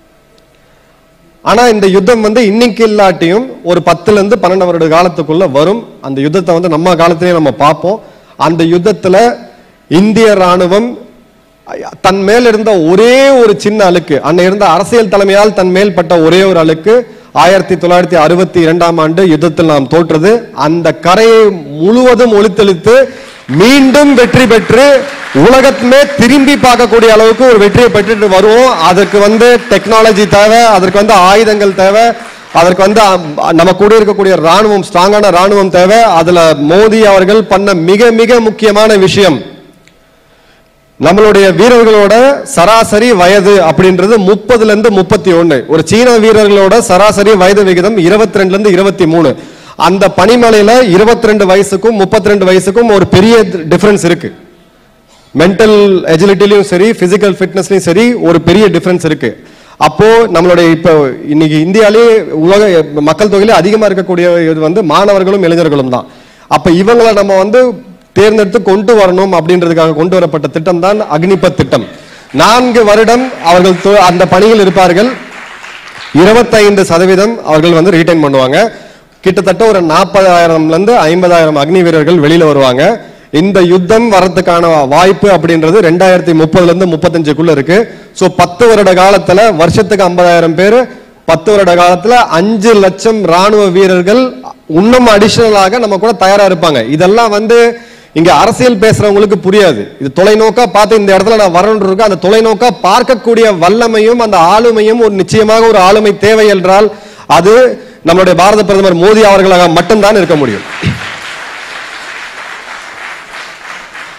ஆனா இந்த யுத்தம் வந்து இன்னைக்கு இல்லாட்டியும் ஒரு பத்துல இருந்து பன்னெண்டு வருட காலத்துக்குள்ள வரும் அந்த யுத்தத்தை வந்து நம்ம காலத்திலேயே நம்ம பார்ப்போம் அந்த யுத்தத்துல இந்திய ராணுவம் தன் மேல் இருந்த ஒரே ஒரு சின்ன அழுக்கு அன்னை இருந்த அரசியல் தலைமையால் தன் மேல் பட்ட ஒரே ஒரு அழுக்கு ஆயிரத்தி தொள்ளாயிரத்தி அறுபத்தி இரண்டாம் ஆண்டு யுத்தத்தில் நாம் தோற்றது அந்த கரையை முழுவதும் ஒளித்தெளித்து மீண்டும் வெற்றி பெற்று உலகத்துமே திரும்பி பார்க்கக்கூடிய அளவுக்கு ஒரு வெற்றியை பெற்றுட்டு வருவோம் அதற்கு வந்து டெக்னாலஜி தேவை அதற்கு வந்து ஆயுதங்கள் தேவை அதற்கு வந்து அம், நம்ம கூட இருக்கக்கூடிய ராணுவம் ஸ்ட்ராங்கான ராணுவம் தேவை அதுல மோடி அவர்கள் பண்ண மிக மிக முக்கியமான விஷயம் நம்மளுடைய வீரர்களோட சராசரி வயது அப்படின்றது முப்பதுல இருந்து முப்பத்தி ஒண்ணு ஒரு சீன வீரர்களோட சராசரி வயது விகிதம் இருபத்தி ரெண்டுல இருந்து இருபத்தி மூணு அந்த பனிமலையில இருபத்தி ரெண்டு வயசுக்கும் முப்பத்தி ரெண்டு வயசுக்கும் ஒரு பெரிய டிஃபரன்ஸ் இருக்கு மென்டல் எஜிலிட்டிலையும் சரி பிசிக்கல் ஃபிட்னஸ்லையும் சரி ஒரு பெரிய டிஃபரன்ஸ் இருக்கு அப்போ நம்மளுடைய இப்போ இன்னைக்கு இந்தியாலே உலக மக்கள் தொகையில அதிகமா இருக்கக்கூடிய இது வந்து மாணவர்களும் இளைஞர்களும் தான் அப்ப இவங்களை நம்ம வந்து தேர்ந்தெடுத்து கொண்டு வரணும் அப்படின்றதுக்காக கொண்டு வரப்பட்ட திட்டம் தான் அக்னிபத் திட்டம் நான்கு வருடம் அவர்கள் தொ- அந்த பணியில் இருப்பார்கள் இருபத்தைந்து சதவீதம் அவர்கள் வந்து ரீடைன் பண்ணுவாங்க கிட்டத்தட்ட ஒரு நாற்பதாயிரம்ல இருந்து ஐம்பதாயிரம் அக்னி வீரர்கள் வெளியில வருவாங்க இந்த யுத்தம் வரதுக்கான வாய்ப்பு அப்படின்றது ரெண்டாயிரத்தி முப்பதுல இருந்து முப்பத்தஞ்சுக்குள்ள இருக்கு சோ பத்து வருட காலத்துல வருஷத்துக்கு ஐம்பதாயிரம் பேர் பத்து வருட காலத்துல அஞ்சு லட்சம் ராணுவ வீரர்கள் இன்னும் அடிஷனலாக நம்ம கூட தயாரா இருப்பாங்க இதெல்லாம் வந்து இங்க அரசியல் பேசுறவங்களுக்கு புரியாது இது தொலைநோக்கா பார்த்து இந்த இடத்துல நான் வரணும் இருக்கு அந்த தொலைநோக்கா பார்க்கக்கூடிய வல்லமையும் அந்த ஆளுமையும் ஒரு நிச்சயமாக ஒரு ஆளுமை தேவை என்றால் அது நம்மளுடைய பாரத பிரதமர் மோடி அவர்களாக மட்டும்தான் இருக்க முடியும்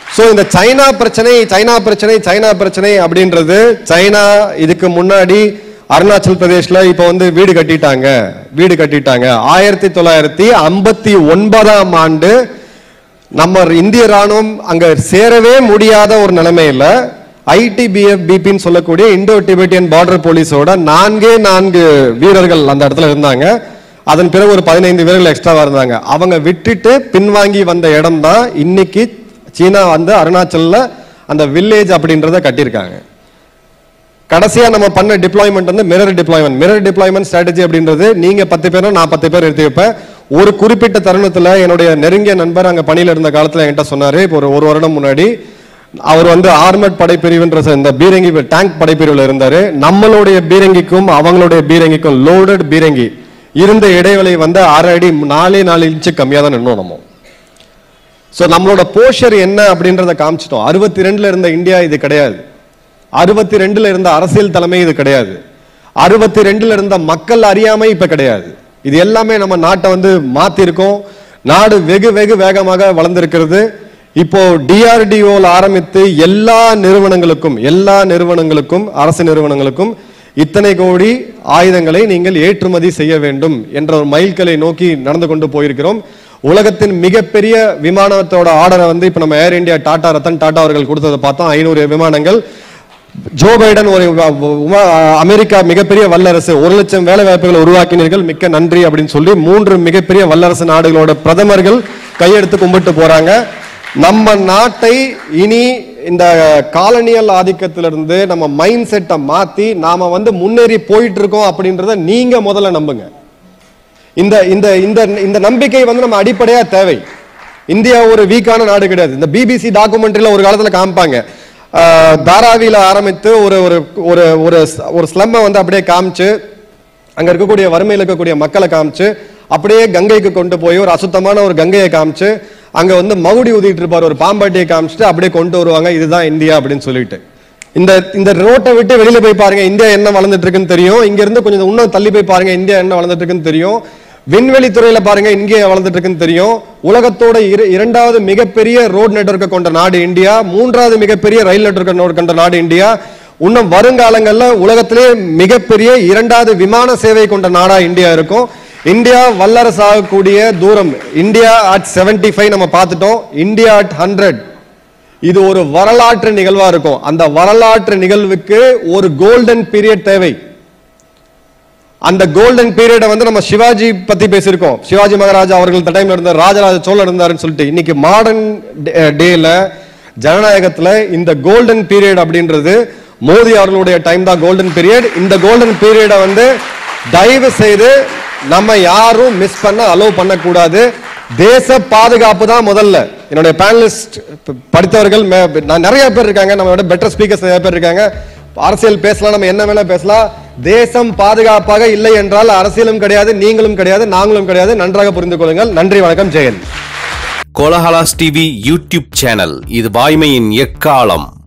ஸோ இந்த சைனா பிரச்சனை சைனா பிரச்சனை சைனா பிரச்சனை அப்படின்றது சைனா இதுக்கு முன்னாடி அருணாச்சல் பிரதேஷ்ல இப்போ வந்து வீடு கட்டிட்டாங்க வீடு கட்டிட்டாங்க ஆயிரத்தி தொள்ளாயிரத்தி ஐம்பத்தி ஒன்பதாம் ஆண்டு நம்ம இந்திய ராணுவம் அங்க சேரவே முடியாத ஒரு நிலைமையில ஐடிபிஎஃப் பிபின்னு சொல்லக்கூடிய இந்தோ டிபெட்டியன் பார்டர் போலீஸோட நான்கே நான்கு வீரர்கள் அந்த இடத்துல இருந்தாங்க அதன் பிறகு ஒரு பதினைந்து வீரர்கள் எக்ஸ்ட்ராவா இருந்தாங்க அவங்க விட்டுட்டு பின்வாங்கி வந்த இடம் தான் இன்னைக்கு சீனா வந்து அருணாச்சல்ல அந்த வில்லேஜ் அப்படின்றத கட்டியிருக்காங்க கடைசியா நம்ம பண்ண டிப்ளாய்மெண்ட் வந்து mirror deployment mirror deployment strategy அப்படின்றது நீங்க பத்து பேரும் நான் பத்து பேர் எடுத்து வைப்பேன் ஒரு குறிப்பிட்ட தருணத்துல என்னுடைய நெருங்கிய நண்பர் அங்க பணியில இருந்த காலத்துல என்கிட்ட சொன்னாரு இப்போ ஒரு ஒரு வருடம் முன்னாடி அவர் வந்து ஆர்மட் படைப்பிரிவுன்ற ச- இந்த பீரங்கி டேங்க் படைப்பிரிவுல இருந்தாரு நம்மளுடைய பீரங்கிக்கும் அவங்களுடைய பீரங்கிக்கும் லோடட் பீரங்கி இருந்த இடைவெளி வந்து அரை அடி நாலே நாலு இன்ச்சு கம்மியா தான் நின்னோம் நம்ம ஸோ நம்மளோட போஷர் என்ன அப்படின்றத காமிச்சிட்டோம் அறுபத்தி ரெண்டுல இருந்த இந்தியா இது கிடையாது அறுபத்தி ரெண்டுல இருந்த அரசியல் தலைமை இது கிடையாது அறுபத்தி ரெண்டுல இருந்த மக்கள் அறியாமை இப்ப கிடையாது இது எல்லாமே நம்ம நாட்டை வந்து மாத்திருக்கோம் நாடு வெகு வெகு வேகமாக வளர்ந்திருக்கிறது இப்போ டிஆர்டிஓல ஆரம்பித்து எல்லா நிறுவனங்களுக்கும் எல்லா நிறுவனங்களுக்கும் அரசு நிறுவனங்களுக்கும் இத்தனை கோடி ஆயுதங்களை நீங்கள் ஏற்றுமதி செய்ய வேண்டும் என்ற ஒரு மைல்கல்லை நோக்கி நடந்து கொண்டு போயிருக்கிறோம் உலகத்தின் மிகப்பெரிய விமானத்தோட ஆர்டரை வந்து இப்ப நம்ம ஏர் இந்தியா டாடா ரத்தன் டாடா அவர்கள் கொடுத்ததை பார்த்தோம் ஐநூறு விமானங்கள் ஜோ பைடன் ஒரு உ- உ- அமெரிக்கா மிகப்பெரிய வல்லரசு ஒரு லட்சம் வேலை வாய்ப்புகளை உருவாக்கினீர்கள் மிக்க நன்றி அப்படின்னு சொல்லி மூன்று மிகப்பெரிய வல்லரசு நாடுகளோட பிரதமர்கள் கையெடுத்து கும்பிட்டு போறாங்க நம்ம நாட்டை இனி இந்த காலனியல் ஆதிக்கத்திலிருந்து நம்ம மைண்ட் செட்டை மாத்தி நாம வந்து முன்னேறி போயிட்டு இருக்கோம் அப்படின்றத நீங்க முதல்ல நம்புங்க இந்த இந்த இந்த இந்த நம்பிக்கை வந்து நம்ம அடிப்படையா தேவை இந்தியா ஒரு வீக்கான நாடு கிடையாது இந்த பிபிசி டாக்குமெண்ட்ரியில ஒரு காலத்துல காமிப்பாங்க ஆஹ், தாராவியில ஆரம்பித்து ஒரு ஒரு ஒரு ஒரு ஸ்- ஒரு ஸ்லம்மை வந்து அப்படியே காமிச்சு அங்க இருக்கக்கூடிய வறுமையில் இருக்கக்கூடிய மக்களை காமிச்சு அப்படியே கங்கைக்கு கொண்டு போய் ஒரு அசுத்தமான ஒரு கங்கையை காமிச்சு அங்க வந்து மகுடி ஊதிட்டு இருப்பார் ஒரு பாம்பாட்டியை காமிச்சிட்டு அப்படியே கொண்டு வருவாங்க இதுதான் இந்தியா அப்படின்னு சொல்லிட்டு இந்த இந்த ரோட்டை விட்டு வெளியில போய் பாருங்க இந்தியா என்ன வளர்ந்துட்டு இருக்குன்னு தெரியும் இங்க இருந்து கொஞ்சம் இன்னும் தள்ளி போய் பாருங்க இந்தியா என்ன வளர்ந்துட்டு இருக்குன்னு தெரியும் விண்வெளி துறையில பாருங்க இங்கே வளர்ந்துட்டு இருக்குன்னு தெரியும் உலகத்தோட இர- இரண்டாவது மிகப்பெரிய ரோட் நெட்வொர்க்கை கொண்ட நாடு இந்தியா மூன்றாவது மிகப்பெரிய ரயில் நெட்வொர்க் கொண்ட நாடு இந்தியா இன்னும் வருங்காலங்கள்ல உலகத்திலே மிகப்பெரிய இரண்டாவது விமான சேவை கொண்ட நாடா இந்தியா இருக்கும் இந்தியா வல்லரசு ஆகக்கூடிய தூரம் இந்தியா அட் 75 ஃபைவ் நம்ம பார்த்துட்டோம் இந்தியா அட் ஹண்ட்ரட் இது ஒரு வரலாற்று நிகழ்வா இருக்கும் அந்த வரலாற்று நிகழ்வுக்கு ஒரு கோல்டன் பீரியட் தேவை அந்த கோல்டன் பீரியடை வந்து நம்ம சிவாஜி பத்தி பேசியிருக்கோம் சிவாஜி மகாராஜா அவர்கள் இந்த டைம்ல இருந்தார் ராஜராஜ சோழர் இருந்தாருன்னு சொல்லிட்டு இன்னைக்கு மாடர்ன் டேல ஜனநாயகத்துல இந்த கோல்டன் பீரியட் அப்படின்றது மோடி அவர்களுடைய டைம் தான் கோல்டன் பீரியட் இந்த கோல்டன் பீரியடை வந்து தயவு செய்து நம்ம யாரும் மிஸ் பண்ண அலோவ் பண்ணக்கூடாது தேச பாதுகாப்பு தான் முதல்ல என்னுடைய பேனலிஸ்ட் படித்தவர்கள் மே- நான் நிறைய பேர் இருக்காங்க நம்மளோட பெட்டர் ஸ்பீக்கர்ஸ் நிறைய பேர் இருக்காங்க அரசியல் பேசலாம் நம்ம என்ன வேணா பேசலாம் தேசம் பாதுகாப்பாக இல்லை என்றால் அரசியலும் கிடையாது நீங்களும் கிடையாது நாங்களும் கிடையாது நன்றாக புரிந்து கொள்ளுங்கள் நன்றி வணக்கம் Jayan Kolahalas TV YouTube channel இது வாய்மையின் எக்காலம்